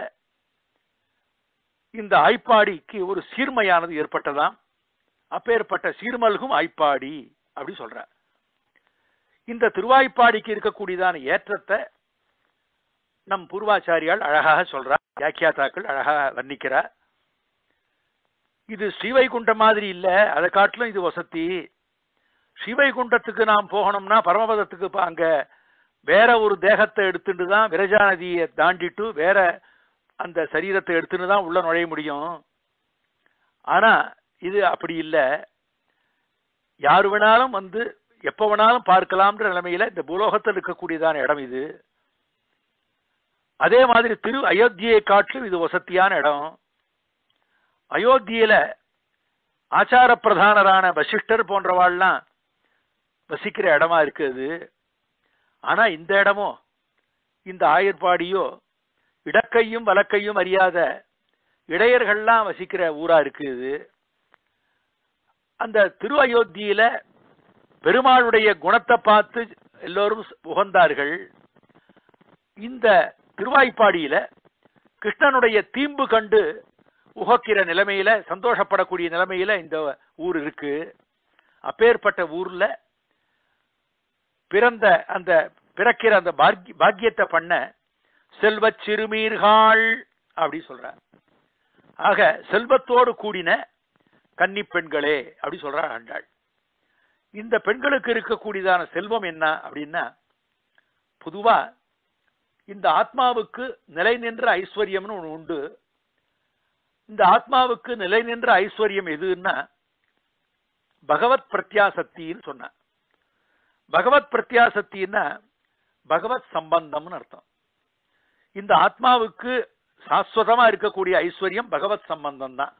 இந்த ஆய்ப்பாடிக்கு ஒரு சீர்மையானது ஏற்பட்டதாம் அப்பேற்பட்ட சீர்மல்கும் ஆய்ப்பாடி அப்படி சொல்ற இந்த திருவாய்ப்பாடிக்கு இருக்கக்கூடியதான ஏற்றத்தை நம் பூர்வாச்சாரியால் அழகாக சொல்றா வியாக்கியாத்தாக்கள் அழகாக வர்ணிக்கிறா இது ஸ்ரீவைகுண்டம் மாதிரி இல்ல அதை காட்டிலும் இது வசதி ஸ்ரீவைகுண்டத்துக்கு நாம் போகணும்னா பரமபதத்துக்கு ப- அங்க வேற ஒரு தேகத்தை எடுத்துட்டு தான் விரஜா நதியை தாண்டிட்டு வேற அந்த சரீரத்தை எடுத்துட்டு தான் உள்ள நுழைய முடியும் ஆனா இது அப்படி இல்ல யாரு வேணாலும் வந்து எப்ப வேணாலும் பார்க்கலாம்ன்ற நிலைமையில இந்த பூலோகத்தில் இருக்கக்கூடியதான இடம் இது அதே மாதிரி திரு அயோத்தியை காட்டிலும் இது வசதியான இடம் அயோத்தியில ஆச்சார பிரதானரான வசிஷ்டர் போன்றவாள்லாம் வசிக்கிற இடமா இருக்குது ஆனா இந்த இடமோ இந்த ஆயர்பாடியோ இடக்கையும் வலக்கையும் அறியாத இடையர்கள்லாம் வசிக்கிற ஊரா இருக்குது அந்த திரு அயோத்தியில பெருமாளுடைய குணத்தை பார்த்து எல்லோரும் உகந்தார்கள் இந்த திருவாய்ப்பாடியில கிருஷ்ணனுடைய தீம்பு கண்டு உகக்கிற நிலைமையில சந்தோஷப்படக்கூடிய நிலைமையில இந்த ஊர் இருக்கு அப்பேற்பட்ட ஊர்ல பிறந்த அந்த பிறக்கிற அந்த பாக்ய- பாக்கியத்தை பண்ண செல்வச் சிறுமீர்கள் அப்படி சொல்ற ஆக செல்வத்தோடு கூடின கன்னி பெண்களே அப்படி சொல்றா ஆண்டாள் இந்த பெண்களுக்கு இருக்கக்கூடியதான செல்வம் என்ன அப்படின்னா பொதுவா இந்த ஆத்மாவுக்கு நிலை நின்ற ஐஸ்வர்யம்னு ஒண்ணு உண்டு இந்த ஆத்மாவுக்கு நிலை நின்ற ஐஸ்வர்யம் எதுன்னா பகவத் பிரத்யாசக்தின்னு சொன்ன பகவத் பிரத்யாசக்தின்னா பகவத் சம்பந்தம்னு அர்த்தம் இந்த ஆத்மாவுக்கு சாஸ்வதமா இருக்கக்கூடிய ஐஸ்வர்யம் பகவத் சம்பந்தம் தான்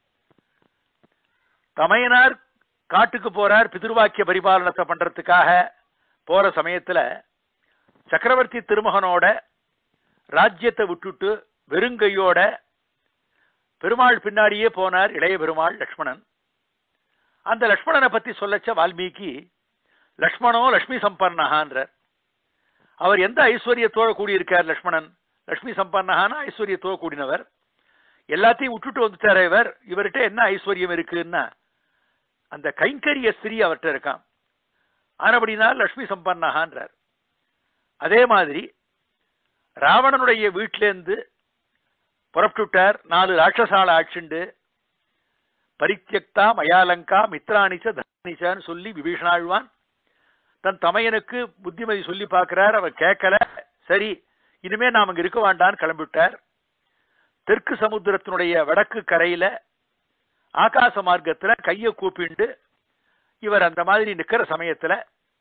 தமையனார் காட்டுக்கு போறார் பிதிருவாக்கிய பரிபாலனத்தை பண்றதுக்காக போற சமயத்துல சக்கரவர்த்தி திருமகனோட ராஜ்யத்தை விட்டுட்டு வெறுங்கையோட பெருமாள் பின்னாடியே போனார் இளைய பெருமாள் லக்ஷ்மணன் அந்த லக்ஷ்மணனை பத்தி சொல்லச்ச வால்மீகி லக்ஷ்மணோ லக்ஷ்மி சம்பன்னஹான்றார் அவர் எந்த ஐஸ்வர்யத்தோட கூடியிருக்கார் லக்ஷ்மணன் லக்ஷ்மி சம்பன்னஹான ஐஸ்வர்யத்தோட கூடினவர் எல்லாத்தையும் விட்டுட்டு வந்துட்டாரே இவர் இவர்கிட்ட என்ன ஐஸ்வர்யம் இருக்குன்னா அந்த கைங்கரிய ஸ்திரீ அவர்கிட்ட இருக்கான் ஆனபடினால் லக்ஷ்மி சம்பன்னஹான்றார் அதே மாதிரி ராவணனுடைய வீட்டிலேருந்து புறப்பட்டுட்டார் நாலு ராட்சசால ஆட்சிண்டு பரித்தியக்தா மயாலங்கா மித்ராணிச்ச தனிச்சான்னு சொல்லி விபீஷணாழ்வான் தன் தமையனுக்கு புத்திமதி சொல்லி பார்க்கிறார் அவர் கேட்கல சரி இனிமே நாம இங்க இருக்க வேண்டான்னு கிளம்பிவிட்டார் தெற்கு சமுத்திரத்தினுடைய வடக்கு கரையில ஆகாச மார்க்கத்துல கைய கூப்பிண்டு இவர் அந்த மாதிரி நிக்கிற சமயத்துல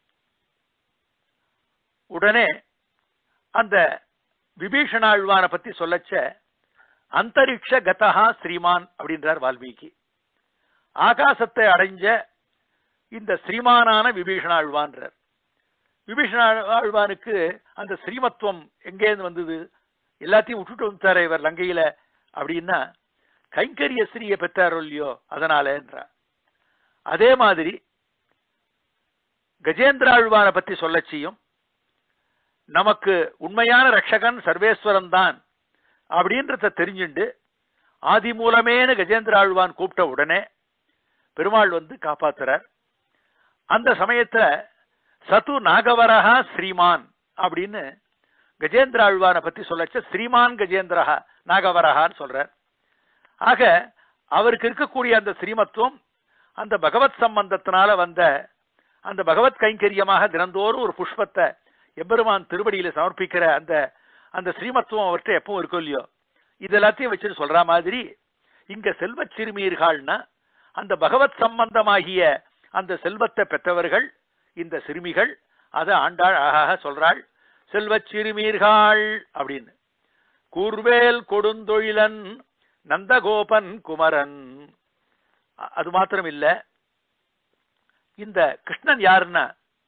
உடனே அந்த விபீஷணாழ்வான பத்தி சொல்லச்ச அந்தரிக்ஷ கதஹா ஸ்ரீமான் அப்படின்றார் வால்மீகி ஆகாசத்தை அடைஞ்ச இந்த ஸ்ரீமானான விபீஷணாழ்வான்றார் விபீஷணாழ்வானுக்கு அந்த ஸ்ரீமத்துவம் எங்கேருந்து வந்தது எல்லாத்தையும் விட்டுட்டு வந்துட்டாரே இவர் லங்கையில அப்படின்னா கைங்கரிய ஸ்ரீயை பெற்றாரோ இல்லையோ அதனாலன்றார் அதே மாதிரி கஜேந்திராழ்வானை பத்தி சொல்லச்சியும் நமக்கு உண்மையான ரட்சகன் சர்வேஸ்வரன் தான் அப்படின்றத தெரிஞ்சுண்டு ஆதி மூலமேனு கஜேந்திராழ்வான் கூப்பிட்ட உடனே பெருமாள் வந்து காப்பாத்துறார் அந்த சமயத்துல சது நாகவரஹா ஸ்ரீமான் அப்படின்னு கஜேந்திராழ்வானை பத்தி சொல்லச்ச ஸ்ரீமான் கஜேந்திரஹா நாகவரஹான்னு சொல்றார் ஆக அவருக்கு இருக்கக்கூடிய அந்த ஸ்ரீமத்துவம் அந்த பகவத் சம்பந்தத்தினால வந்த அந்த பகவத் கைங்கரியமாக தினந்தோறும் ஒரு புஷ்பத்தை எம்பெருமான் திருவடியில சமர்ப்பிக்கிற அந்த அந்த ஸ்ரீமத்துவம் அவர்கிட்ட எப்பவும் இருக்கும் இல்லையோ இது எல்லாத்தையும் வச்சுட்டு சொல்ற மாதிரி இங்க செல்வச் சிறுமியர்கள்னா அந்த பகவத் சம்பந்தமாகிய அந்த செல்வத்தை பெற்றவர்கள் இந்த சிறுமிகள் அதை ஆண்டாள் அழகாக சொல்றாள் செல்வச் சிறுமீர்கள் அப்படின்னு கூர்வேல் கொடுந்தொழிலன் நந்தகோபன் குமரன் அ- அது மாத்திரம் இல்ல இந்த கிருஷ்ணன் யாருன்னா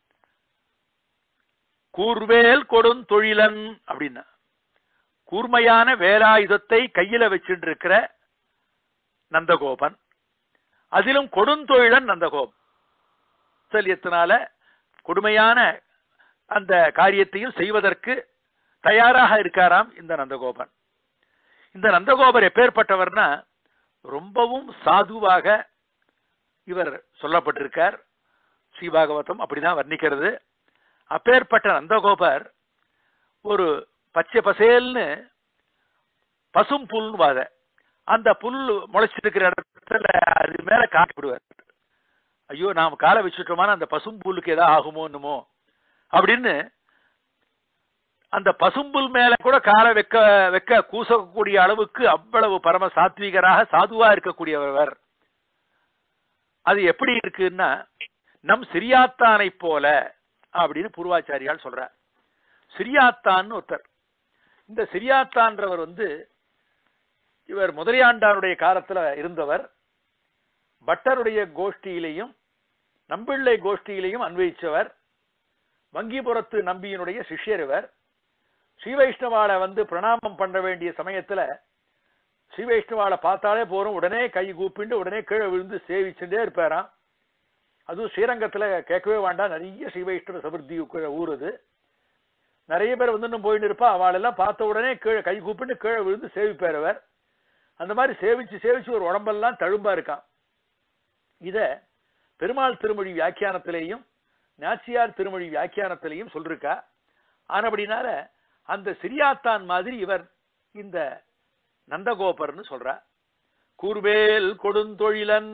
கூர்வேல் கொடுந்தொழிலன் அப்படின்னா கூர்மையான வேலாயுதத்தை கையில வச்சுட்டு இருக்கிற நந்தகோபன் அதிலும் கொடுந்தொழிலன் நந்தகோபன் வாத்சல்யத்தினால கொடுமையான அந்த காரியத்தையும் செய்வதற்கு தயாராக இருக்காராம் இந்த நந்தகோபன் இந்த நந்தகோபர் எப்பேற்பட்டவர்னா ரொம்பவும் சாதுவாக இவர் சொல்லப்பட்டிருக்கார் ஸ்ரீபாகவதம் அப்படிதான் வர்ணிக்கிறது அப்பேற்பட்ட நந்தகோபர் ஒரு பச்சை பசேல்னு பசும் புல்னு வாத அந்த புல் முளைச்சிருக்கிற இடத்துல அது மேல காட்டிவிடுவார் ஐயோ நாம் காலை வச்சுட்டோமான அந்த பசும்புல்லுக்கு ஏதாவது ஆகுமோ என்னமோ அப்படின்னு அந்த பசும்புல் மேல கூட காலை வைக்க வைக்க கூசக்கூடிய அளவுக்கு அவ்வளவு பரம சாத்வீகராக சாதுவா இருக்கக்கூடியவர் அது எப்படி இருக்குன்னா நம் சிரியாத்தானை போல அப்படின்னு பூர்வாச்சாரியால் சொல்றார் சிரியாத்தான்னு ஒருத்தர் இந்த சிரியாத்தான்றவர் வந்து இவர் முதலியாண்டாருடைய காலத்துல இருந்தவர் பட்டருடைய கோஷ்டியிலையும் நம்பிள்ளை கோஷ்டியிலையும் அன்வயிச்சவர் வங்கிபுரத்து நம்பியினுடைய சிஷ்யர் இவர் ஸ்ரீ வைஷ்ணவாளை வந்து பிரணாமம் பண்ண வேண்டிய சமயத்துல ஸ்ரீ வைஷ்ணவாளை பார்த்தாலே போறோம் உடனே கை கூப்பிண்டு உடனே கீழே விழுந்து சேவிச்சுட்டே இருப்பாராம் அதுவும் ஸ்ரீரங்கத்துல கேட்கவே வேண்டாம் நிறைய ஸ்ரீ வைஷ்ணவ சபிருத்தி ஊர் அது நிறைய பேர் வந்து இன்னும் போயிட்டு இருப்பா அவளெல்லாம் பார்த்த உடனே கீழே கை கூப்பிட்டு கீழே விழுந்து சேவிப்பார் அவர் அந்த மாதிரி சேவிச்சு சேவிச்சு ஒரு உடம்பெல்லாம் தழும்பா இருக்கான் இத பெருமாள் திருமொழி வியாக்கியானத்திலேயும் நாச்சியார் திருமொழி வியாக்கியானத்திலையும் சொல்லிருக்கா ஆனபடினால அந்த சிரியாத்தான் மாதிரி இவர் இந்த நந்தகோபர்னு சொல்றா கூர்வேல் கொடுந்தொழிலன்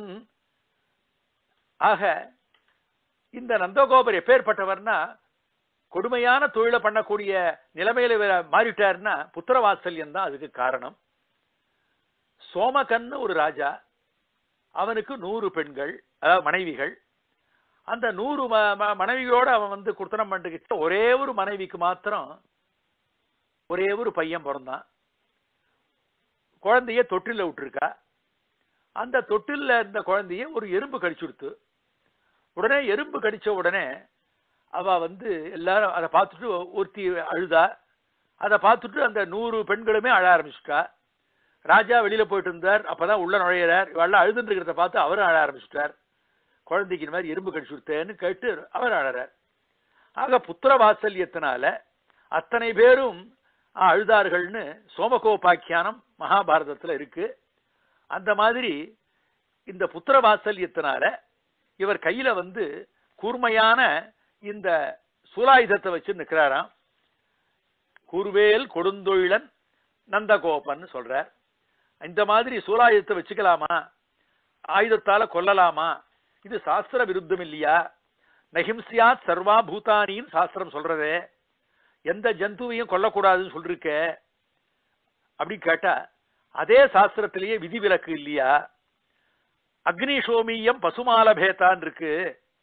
ஆக இந்த நந்தகோபர் எப்பேற்பட்டவர்னா கொடுமையான தொழிலை பண்ணக்கூடிய நிலைமையில இவர் மாறிட்டாருன்னா புத்திரவாத்சல்யம் தான் அதுக்கு காரணம் சோமகன்னு ஒரு ராஜா அவனுக்கு நூறு பெண்கள் அதாவது மனைவிகள் அந்த நூறு ம- ம- மனைவியோட அவன் வந்து குர்த்தனம் பண்ணிக்கிட்ட ஒரே ஒரு மனைவிக்கு மாத்திரம் ஒரே ஒரு பையன் பிறந்தான் குழந்தைய தொட்டில்ல விட்டுருக்கா அந்த தொட்டில்ல இருந்த குழந்தைய ஒரு எறும்பு கடிச்சுடுத்து உடனே எறும்பு கடிச்ச உடனே அவ வந்து எல்லாரும் அதை பார்த்துட்டு ஒருத்தி அழுதா அதை பார்த்துட்டு அந்த நூறு பெண்களுமே அழ ஆரம்பிச்சுட்டா ராஜா வெளியில போயிட்டு இருந்தார் அப்பதான் உள்ள நுழையிறார் இவெல்லாம் அழுதுன்னு இருக்கிறத பார்த்து அவரும் அழ ஆரம்பிச்சுட்டார் குழந்தைக்கு இந்த மாதிரி எறும்பு கடிச்சு கொடுத்தேன்னு கேட்டு அவர் அழறார் ஆக புத்திர வாத்சல்யத்தினால அத்தனை பேரும் ஆ, அழுதார்கள்னு சோமகோபாக்கியானம் மகாபாரதத்துல இருக்கு அந்த மாதிரி இந்த புத்திர வாத்சல்யத்தினால இவர் கையில வந்து கூர்மையான இந்த சூலாயுதத்தை வச்சு நிக்கிறாராம் கூர்வேல் கொடுந்தொழிலன் நந்தகோபன் சொல்றார் இந்த மாதிரி சூலாயுதத்தை வச்சுக்கலாமா ஆயுதத்தால கொல்லலாமா இது சாஸ்திர விருத்தம் இல்லையா நஹிம்சியாத் சர்வா பூதானின்னு சாஸ்திரம் சொல்றதே எந்த ஜந்துவையும் கொல்லக்கூடாதுன்னு சொல்லிருக்க அப்படி கேட்டா அதே சாஸ்திரத்திலேயே விதிவிலக்கு இல்லையா அக்னி சோமியம் பசுமால பேதான் இருக்கு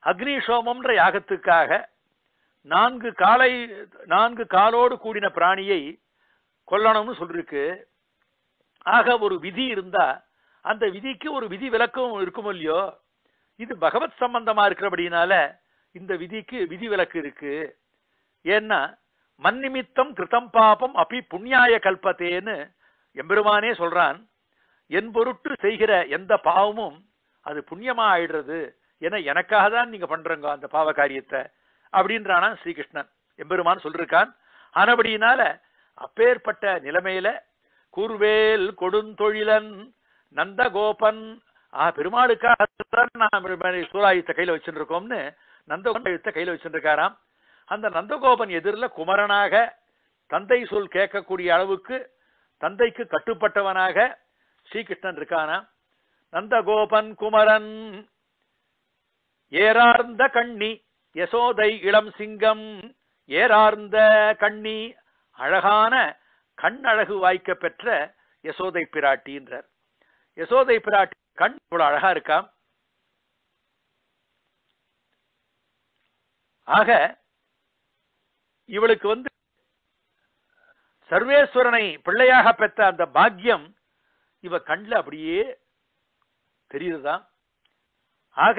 அக்னிசோமம்ன்ற யாகத்துக்காக நான்கு காலை நான்கு காலோடு கூடின பிராணியை கொல்லணும்னு சொல்லிருக்கு ஆக ஒரு விதி இருந்தா அந்த விதிக்கு ஒரு விதி விலக்கும் இருக்கும் இல்லையோ இது பகவத் சம்பந்தமா இருக்கிறபடினால இந்த விதிக்கு விதி விலக்கு இருக்கு ஏன்னா மன்னிமித்தம் கிருதம் பாபம் அப்பி புண்ணியாய கல்பத்தேன்னு எம்பெருமானே சொல்றான் என் பொருட்டு செய்கிற எந்த பாவமும் அது புண்ணியமா ஆயிடுறது ஏன்னா எனக்காக தான் நீங்க பண்றங்க அந்த பாவ காரியத்தை அப்படின்றானா ஸ்ரீகிருஷ்ணன் எம்பெருமான் சொல்லிருக்கான் ஆனபடியினால அப்பேற்பட்ட நிலைமையில கூர்வேல் கொடுந்தொழிலன் நந்தகோபன் ஆ பெருமாளுக்காக நான் சூலாயுத்த கையில வச்சுருக்கோம்னு நந்தகோபத்தை கையில வச்சுருக்காராம் அந்த நந்தகோபன் எதிரில் குமரனாக தந்தை சொல் கேட்கக்கூடிய அளவுக்கு தந்தைக்கு கட்டுப்பட்டவனாக ஸ்ரீகிருஷ்ணன் இருக்கானா நந்தகோபன் குமரன் ஏறார்ந்த கண்ணி யசோதை இளம் சிங்கம் ஏறார்ந்த கண்ணி அழகான கண்ணழகு வாய்க்க பெற்ற யசோதை பிராட்டின்றார் யசோதை பிராட்டி கண் இவ்வளவு அழகா இருக்காம் ஆக இவளுக்கு வந்து சர்வேஸ்வரனை பிள்ளையாக பெற்ற அந்த பாக்கியம் இவ கண்ல அப்படியே தெரியுதுதான் ஆக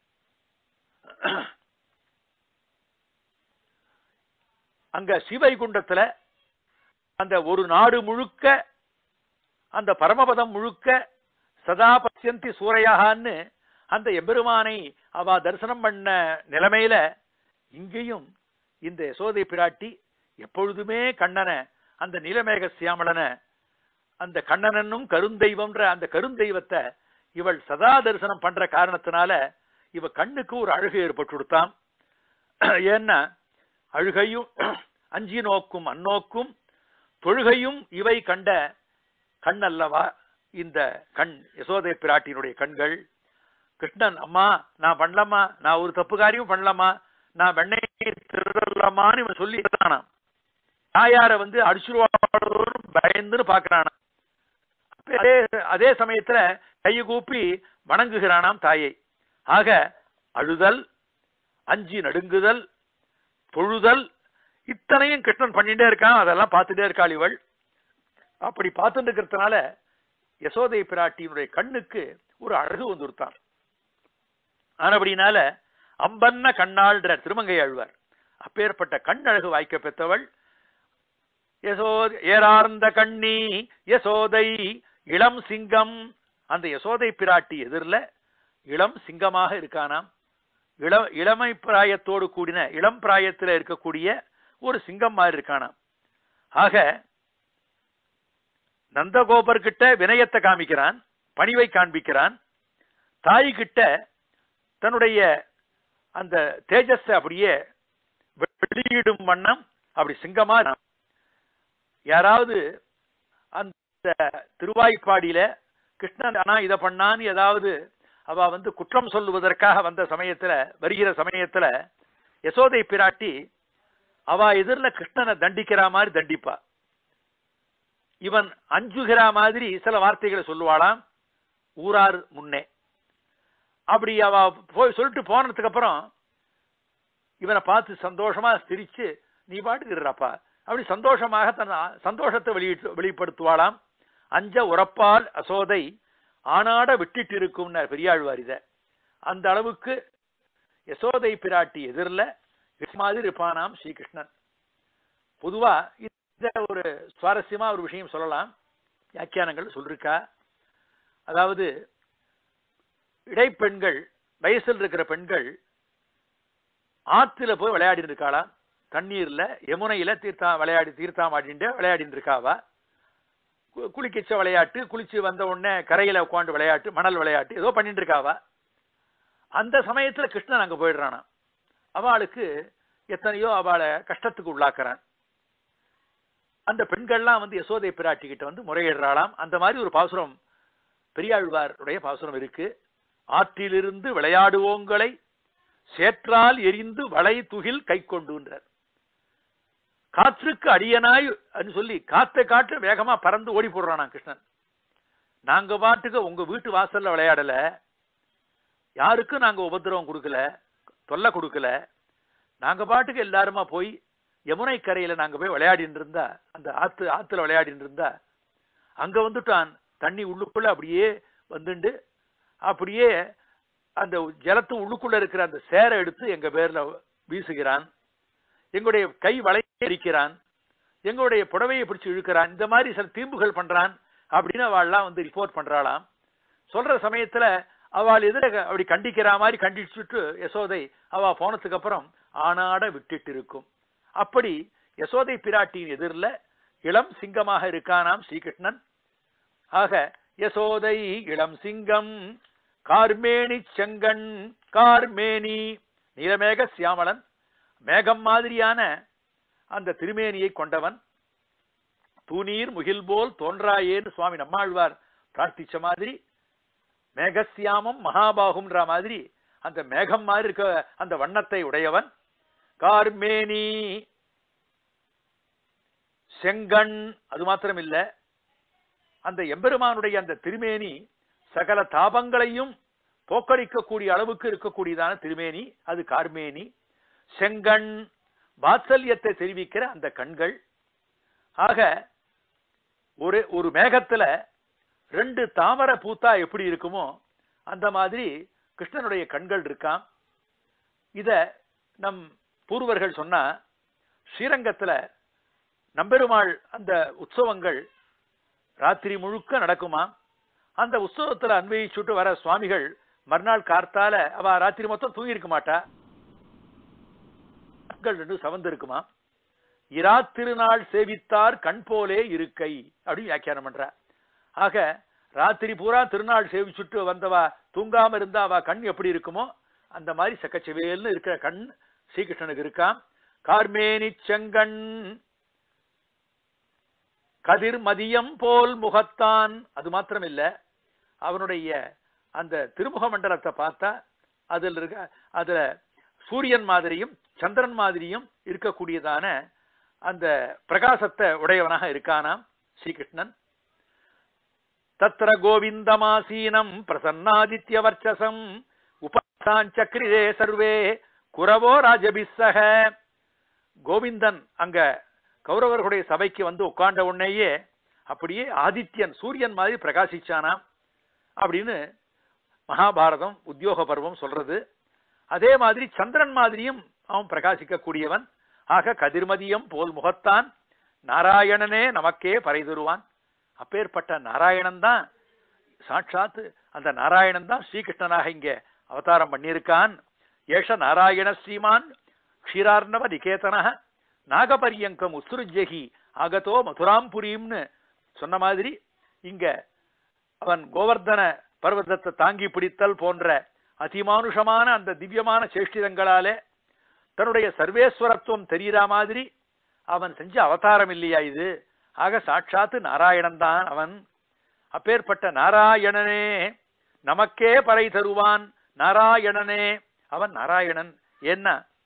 அங்க சிவைகுண்டத்துல அந்த ஒரு நாடு முழுக்க அந்த பரமபதம் முழுக்க சதா பசியந்தி சூரையாகான்னு அந்த எம்பெருமானை அவ தரிசனம் பண்ண நிலைமையில இங்கேயும் இந்த யசோதை பிராட்டி எப்பொழுதுமே கண்ணனை அந்த நீலமேக சியாமளன அந்த கண்ணனனும் கருந்தெய்வம்ன்ற அந்த கருந்தெய்வத்தை இவள் சதா தரிசனம் பண்ற காரணத்தினால இவ கண்ணுக்கு ஒரு அழகு ஏற்பட்டு கொடுத்தாம் ஏன்னா அழுகையும் அஞ்சி நோக்கும் அந்நோக்கும் தொழுகையும் இவை கண்ட கண் அல்லவா இந்த கண் யசோதை பிராட்டியினுடைய கண்கள் கிருஷ்ணன் அம்மா நான் பண்ணலாமா நான் ஒரு தப்பு காரியம் பண்ணலாமா நான் வெண்ணெய் திருடலாமான்னு இவன் சொல்லி இருந்தானாம் தாயார வந்து அடிச்சுருவாளோன்னு பயந்துன்னு பாக்குறானா அதே அதே சமயத்துல கையை கூப்பி வணங்குகிறானாம் தாயை ஆக அழுதல் அஞ்சி நடுங்குதல் தொழுதல் இத்தனையும் கிருஷ்ணன் பண்ணிட்டே இருக்கான் அதெல்லாம் பார்த்துட்டே இருக்காள் இவள் அப்படி பார்த்துட்டு இருக்கிறதுனால யசோதை பிராட்டியினுடைய கண்ணுக்கு ஒரு அழகு வந்துருத்தான் ஆனபடினால அம்பன்ன கண்ணாள்ன்ற திருமங்கை ஆழ்வார் அப்பேற்பட்ட கண் அழகு வாய்க்க பெற்றவள் யசோ ஏறார்ந்த கண்ணி யசோதை இளம் சிங்கம் அந்த யசோதை பிராட்டி எதிரில் இளம் சிங்கமாக இருக்கானாம் இளம் இளமை பிராயத்தோடு கூடின இளம் பிராயத்தில் இருக்கக்கூடிய ஒரு சிங்கம் மாதிரி இருக்கானாம் ஆக நந்தகோபர் கிட்ட வினயத்தை காமிக்கிறான் பணிவை காண்பிக்கிறான் தாய் கிட்ட தன்னுடைய அந்த தேஜஸ் அப்படியே வெளியிடும் வண்ணம் அப்படி சிங்கமா யாராவது அந்த திருவாய்ப்பாடியில கிருஷ்ணன் ஆனா இதை பண்ணான்னு ஏதாவது அவ வந்து குற்றம் சொல்லுவதற்காக வந்த சமயத்துல வருகிற சமயத்துல யசோதை பிராட்டி அவ எதிரில் கிருஷ்ணனை தண்டிக்கிற மாதிரி தண்டிப்பா இவன் அஞ்சுகிற மாதிரி சில வார்த்தைகளை சொல்லுவாளாம் ஊரார் முன்னே அப்படி அவ போய் சொல்லிட்டு போனதுக்கு அப்புறம் இவனை பார்த்து சந்தோஷமா சிரிச்சு நீ பாட்டுக்கு இருப்பா அப்படி சந்தோஷமாக தன் சந்தோஷத்தை வெளியிட்டு வெளிப்படுத்துவாளாம் அஞ்ச உறப்பால் அசோதை ஆனாட விட்டுட்டு இருக்கும் பெரியாழ்வார் இத அந்த அளவுக்கு யசோதை பிராட்டி எதிரில் மாதிரி இருப்பானாம் ஸ்ரீகிருஷ்ணன் பொதுவா இந்த ஒரு சுவாரஸ்யமா ஒரு விஷயம் சொல்லலாம் வியாக்கியானங்கள் சொல்லிருக்கா அதாவது இடைப்பெண்கள் வயசில் இருக்கிற பெண்கள் ஆத்துல போய் விளையாடிட்டு இருக்காளா தண்ணீர்ல யமுனையில தீர்த்தா விளையாடி தீர்த்தாம் ஆடிட்டு விளையாடிட்டு இருக்காவா குளிக்கிச்ச விளையாட்டு குளிச்சு வந்த உடனே கரையில உட்காந்து விளையாட்டு மணல் விளையாட்டு ஏதோ பண்ணிட்டு இருக்காவா அந்த சமயத்துல கிருஷ்ணன் அங்க போயிடுறானா அவளுக்கு எத்தனையோ அவளை கஷ்டத்துக்கு உள்ளாக்குறான் அந்த பெண்கள்லாம் வந்து யசோதை பிராட்டி கிட்ட வந்து முறையிடுறாளாம் அந்த மாதிரி ஒரு பாசுரம் பெரியாழ்வாருடைய பாசுரம் இருக்கு ஆற்றிலிருந்து விளையாடுவோங்களை சேற்றால் எரிந்து வளை துகில் கை கொண்டுன்றார் காற்றுக்கு அடியனாய் சொல்லி காத்தை காற்று வேகமா பறந்து ஓடி போடுறானா கிருஷ்ணன் நாங்க பாட்டுக்கு உங்க வீட்டு வாசல்ல விளையாடல யாருக்கும் நாங்க உபதிரவம் கொடுக்கல தொல்லை கொடுக்கல நாங்க பாட்டுக்கு எல்லாருமா போய் யமுனை கரையில நாங்க போய் விளையாடிட்டு இருந்தா அந்த ஆத்து ஆத்துல விளையாடிட்டு இருந்தா அங்க வந்துட்டான் தண்ணி உள்ளுக்குள்ள அப்படியே வந்துண்டு அப்படியே அந்த ஜலத்து உள்ளுக்குள்ள இருக்கிற அந்த சேரை எடுத்து எங்க பேர்ல வீசுகிறான் எங்களுடைய கை வளைய அடிக்கிறான் எங்களுடைய புடவையை பிடிச்சு இழுக்கிறான் இந்த மாதிரி சில தீம்புகள் பண்றான் அப்படின்னு அவள்லாம் வந்து ரிப்போர்ட் பண்றாளாம் சொல்ற சமயத்துல அவள் எதிர அப்படி கண்டிக்கிற மாதிரி கண்டிச்சுட்டு யசோதை அவ போனதுக்கு அப்புறம் ஆனாட விட்டுட்டு இருக்கும் அப்படி யசோதை பிராட்டியின் எதிரில் இளம் சிங்கமாக இருக்கானாம் ஸ்ரீகிருஷ்ணன் ஆக யசோதை இளம் சிங்கம் கார்மேனி செங்கண் கார்மேனி நீலமேக சியாமளன் மேகம் மாதிரியான அந்த திருமேனியை கொண்டவன் தூணீர் முகில் போல் தோன்றாயேன்னு சுவாமி நம்மாழ்வார் பிரார்த்திச்ச மாதிரி மேகசியாமம் மகாபாகுன்ற மாதிரி அந்த மேகம் மாதிரி இருக்க அந்த வண்ணத்தை உடையவன் கார்மேனி செங்கண் அது மாத்திரம் இல்ல அந்த எம்பெருமானுடைய அந்த திருமேனி சகல தாபங்களையும் போக்கடிக்கக்கூடிய அளவுக்கு இருக்கக்கூடியதான திருமேனி அது கார்மேனி செங்கண் வாத்சல்யத்தை தெரிவிக்கிற அந்த கண்கள் ஆக ஒரு ஒரு மேகத்துல ரெண்டு தாமரை பூத்தா எப்படி இருக்குமோ அந்த மாதிரி கிருஷ்ணனுடைய கண்கள் இருக்காம் இத நம் பூர்வர்கள் சொன்னா ஸ்ரீரங்கத்துல நம்பெருமாள் அந்த உற்சவங்கள் ராத்திரி முழுக்க நடக்குமா அந்த உற்சவத்துல அன்வயிச்சுட்டு வர சுவாமிகள் மறுநாள் கார்த்தால அவ ராத்திரி மொத்தம் தூங்கி இருக்க மாட்டா கண்கள் ரெண்டு சவந்து இருக்குமா இரா திருநாள் சேவித்தார் கண் போலே இருக்கை அப்படின்னு வியாக்கியானம் பண்றா ஆக ராத்திரி பூரா திருநாள் சேவிச்சுட்டு வந்தவா தூங்காம இருந்தா அவ கண் எப்படி இருக்குமோ அந்த மாதிரி சக்கச்சவேல்னு இருக்கிற கண் ஸ்ரீகிருஷ்ணனுக்கு இருக்காம் கார்மேனி செங்கண் கதிர் மதியம் போல் முகத்தான் அது மாத்திரம் இல்ல அவனுடைய அந்த திருமுக மண்டலத்தை பார்த்தா அதுல இருக்க அதுல சூரியன் மாதிரியும் சந்திரன் மாதிரியும் இருக்கக்கூடியதான அந்த பிரகாசத்தை உடையவனாக இருக்கானாம் ஸ்ரீகிருஷ்ணன் தத்ர கோவிந்தமாசீனம் பிரசன்னாதித்ய வர்ச்சசம் உபாசாஞ்சக்ரிதே சர்வே குரவோ ராஜபிஸ்ஸக கோவிந்தன் அங்க கௌரவர்களுடைய சபைக்கு வந்து உட்கார்ந்த உடனேயே அப்படியே ஆதித்யன் சூரியன் மாதிரி பிரகாசிச்சானாம் அப்படின்னு மகாபாரதம் உத்தியோக பருவம் சொல்றது அதே மாதிரி சந்திரன் மாதிரியும் அவன் பிரகாசிக்க கூடியவன் ஆக கதிர்மதியம் போல் முகத்தான் நாராயணனே நமக்கே பறை தருவான் அப்பேற்பட்ட நாராயணன் தான் சாட்சாத் அந்த நாராயணன் தான் ஸ்ரீகிருஷ்ணனாக இங்க அவதாரம் பண்ணியிருக்கான் ஏஷ நாராயண ஸ்ரீமான் க்ஷீரார்ணவ நிகேதன நாகபரியங்கம் உத்ருஜ்யகி ஆகதோ மதுராம்புரிம்னு சொன்ன மாதிரி இங்க அவன் கோவர்தன பர்வதத்தை தாங்கி பிடித்தல் போன்ற அதிமானுஷமான அந்த திவ்யமான சேஷ்டிதங்களாலே தன்னுடைய சர்வேஸ்வரத்துவம் தெரிகிற மாதிரி அவன் செஞ்ச அவதாரம் இல்லையா இது ஆக சாட்சாத்து நாராயணன் தான் அவன் அப்பேற்பட்ட நாராயணனே நமக்கே பறை தருவான் நாராயணனே அவன் நாராயணன் என்ன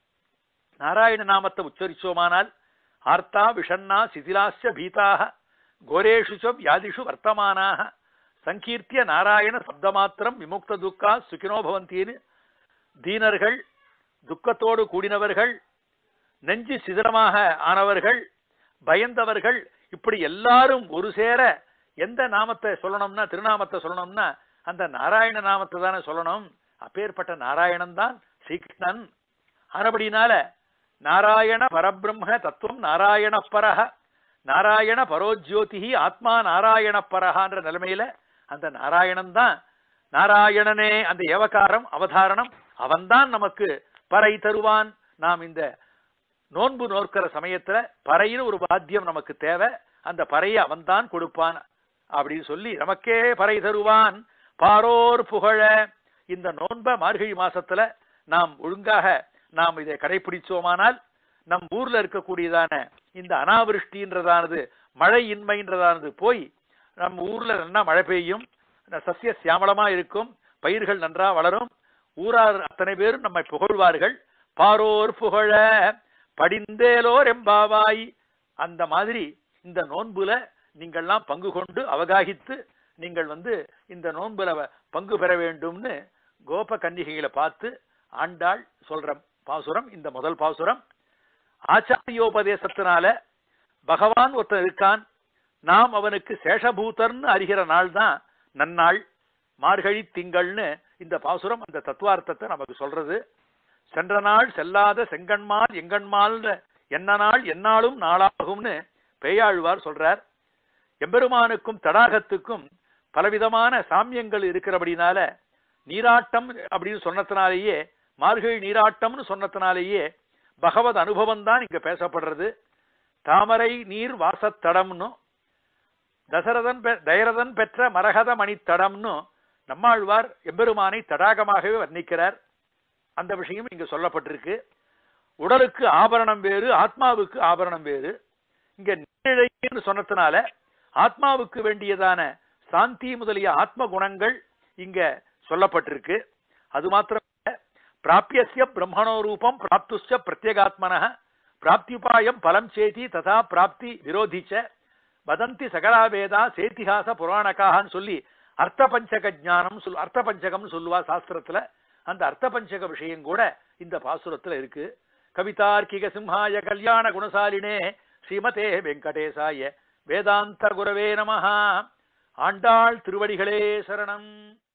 நாராயண நாமத்தை உச்சரிச்சோமானால் ஆர்த்தா விஷண்ணா சிதிலாஸ்ய பீதாக கோரேஷு ச வியாதிஷு வர்த்தமானாக சங்கீர்த்திய நாராயண சப்தமாத்திரம் விமுக்த துக்கா சுகினோ பவந்தின்னு தீனர்கள் துக்கத்தோடு கூடினவர்கள் நெஞ்சு சிதறமாக ஆனவர்கள் பயந்தவர்கள் இப்படி எல்லாரும் ஒரு சேர எந்த நாமத்தை சொல்லணும்னா திருநாமத்தை சொல்லணும்னா அந்த நாராயண நாமத்தை தானே சொல்லணும் அப்பேற்பட்ட நாராயணன் தான் ஸ்ரீகிருஷ்ணன் ஆனபடினால நாராயண பரபிரம்ம தத்துவம் நாராயண பரஹ நாராயண பரோஜ்யோதிஹி ஆத்மா நாராயண பரஹான்ற நிலைமையில அந்த நாராயணன் தான் நாராயணனே அந்த ஏவகாரம் அவதாரணம் அவன்தான் நமக்கு பறை தருவான் நாம் இந்த நோன்பு நோக்கிற சமயத்துல பறைன்னு ஒரு வாத்தியம் நமக்கு தேவை அந்த பறையை அவன்தான் கொடுப்பான் அப்படின்னு சொல்லி நமக்கே பறை தருவான் பாரோர் புகழ இந்த நோன்ப மார்கழி மாசத்துல நாம் ஒழுங்காக நாம் இதை கடைபிடிச்சோமானால் நம் ஊர்ல இருக்கக்கூடியதான இந்த அனாவிருஷ்டின்றதானது மழை இன்மைன்றதானது போய் நம்ம ஊர்ல நல்லா மழை பெய்யும் சசிய சியாமளமா இருக்கும் பயிர்கள் நன்றா வளரும் ஊரார் அத்தனை பேரும் நம்மை புகழ்வார்கள் பாரோர் புகழ படிந்தேலோர் எம்பாவாய் அந்த மாதிரி இந்த நோன்புல நீங்கள்லாம் பங்கு கொண்டு அவகாகித்து நீங்கள் வந்து இந்த நோன்புல பங்கு பெற வேண்டும்னு கோப கன்னிகைகளை பார்த்து ஆண்டாள் சொல்ற பாசுரம் இந்த முதல் பாசுரம் ஆச்சாரியோபதேசத்தினால பகவான் ஒருத்தன் இருக்கான் நாம் அவனுக்கு சேஷபூதர்னு அறிகிற நாள் தான் நன்னாள் மார்கழி திங்கள்னு இந்த பாசுரம் அந்த தத்துவார்த்தத்தை நமக்கு சொல்றது சென்ற நாள் செல்லாத செங்கண்மால் எங்கண்மால் என்ன நாள் என்னாலும் நாளாகும்னு பேயாழ்வார் சொல்றார் எம்பெருமானுக்கும் தடாகத்துக்கும் பலவிதமான சாமியங்கள் இருக்கிறபடினால நீராட்டம் அப்படின்னு சொன்னதுனாலேயே மார்கழி நீராட்டம்னு சொன்னதுனாலேயே பகவத் அனுபவம் தான் இங்க பேசப்படுறது தாமரை நீர் வாசத்தடம்னு தசரதன் பெ- தயரதன் பெற்ற மரகத மணித்தடம்னு நம்மாழ்வார் எம்பெருமானை தடாகமாகவே வர்ணிக்கிறார் அந்த விஷயம் இங்க சொல்லப்பட்டிருக்கு உடலுக்கு ஆபரணம் வேறு ஆத்மாவுக்கு ஆபரணம் வேறு இங்க நீரிழைன்னு சொன்னதுனால ஆத்மாவுக்கு வேண்டியதான சாந்தி முதலிய ஆத்ம குணங்கள் இங்க சொல்லப்பட்டிருக்கு அது மாத்திரம் இல்ல, பிராபியஸ்ய பிரம்மணோ ரூபம் பிராப்துஷ்ட பிரத்யேகாத்மன பிராப்தியுபாயம் பலம் சேதி ததா பிராப்தி விரோதிச்ச வதந்தி சகலா வேதா சேத்திஹாச புராணக்காகன்னு சொல்லி அர்த்த பஞ்சக ஞானம் சொல் அர்த்த பஞ்சகம்னு சொல்லுவா சாஸ்திரத்துல அந்த அர்த்த பஞ்சக விஷயம் கூட இந்த பாசுரத்துல இருக்கு கவிதார்க்கிக சிம்ஹாய கல்யாண குணசாலினே ஸ்ரீமதே வெங்கடேசாய வேதாந்த குரவே நமஹா ஆண்டாள் திருவடிகளே சரணம்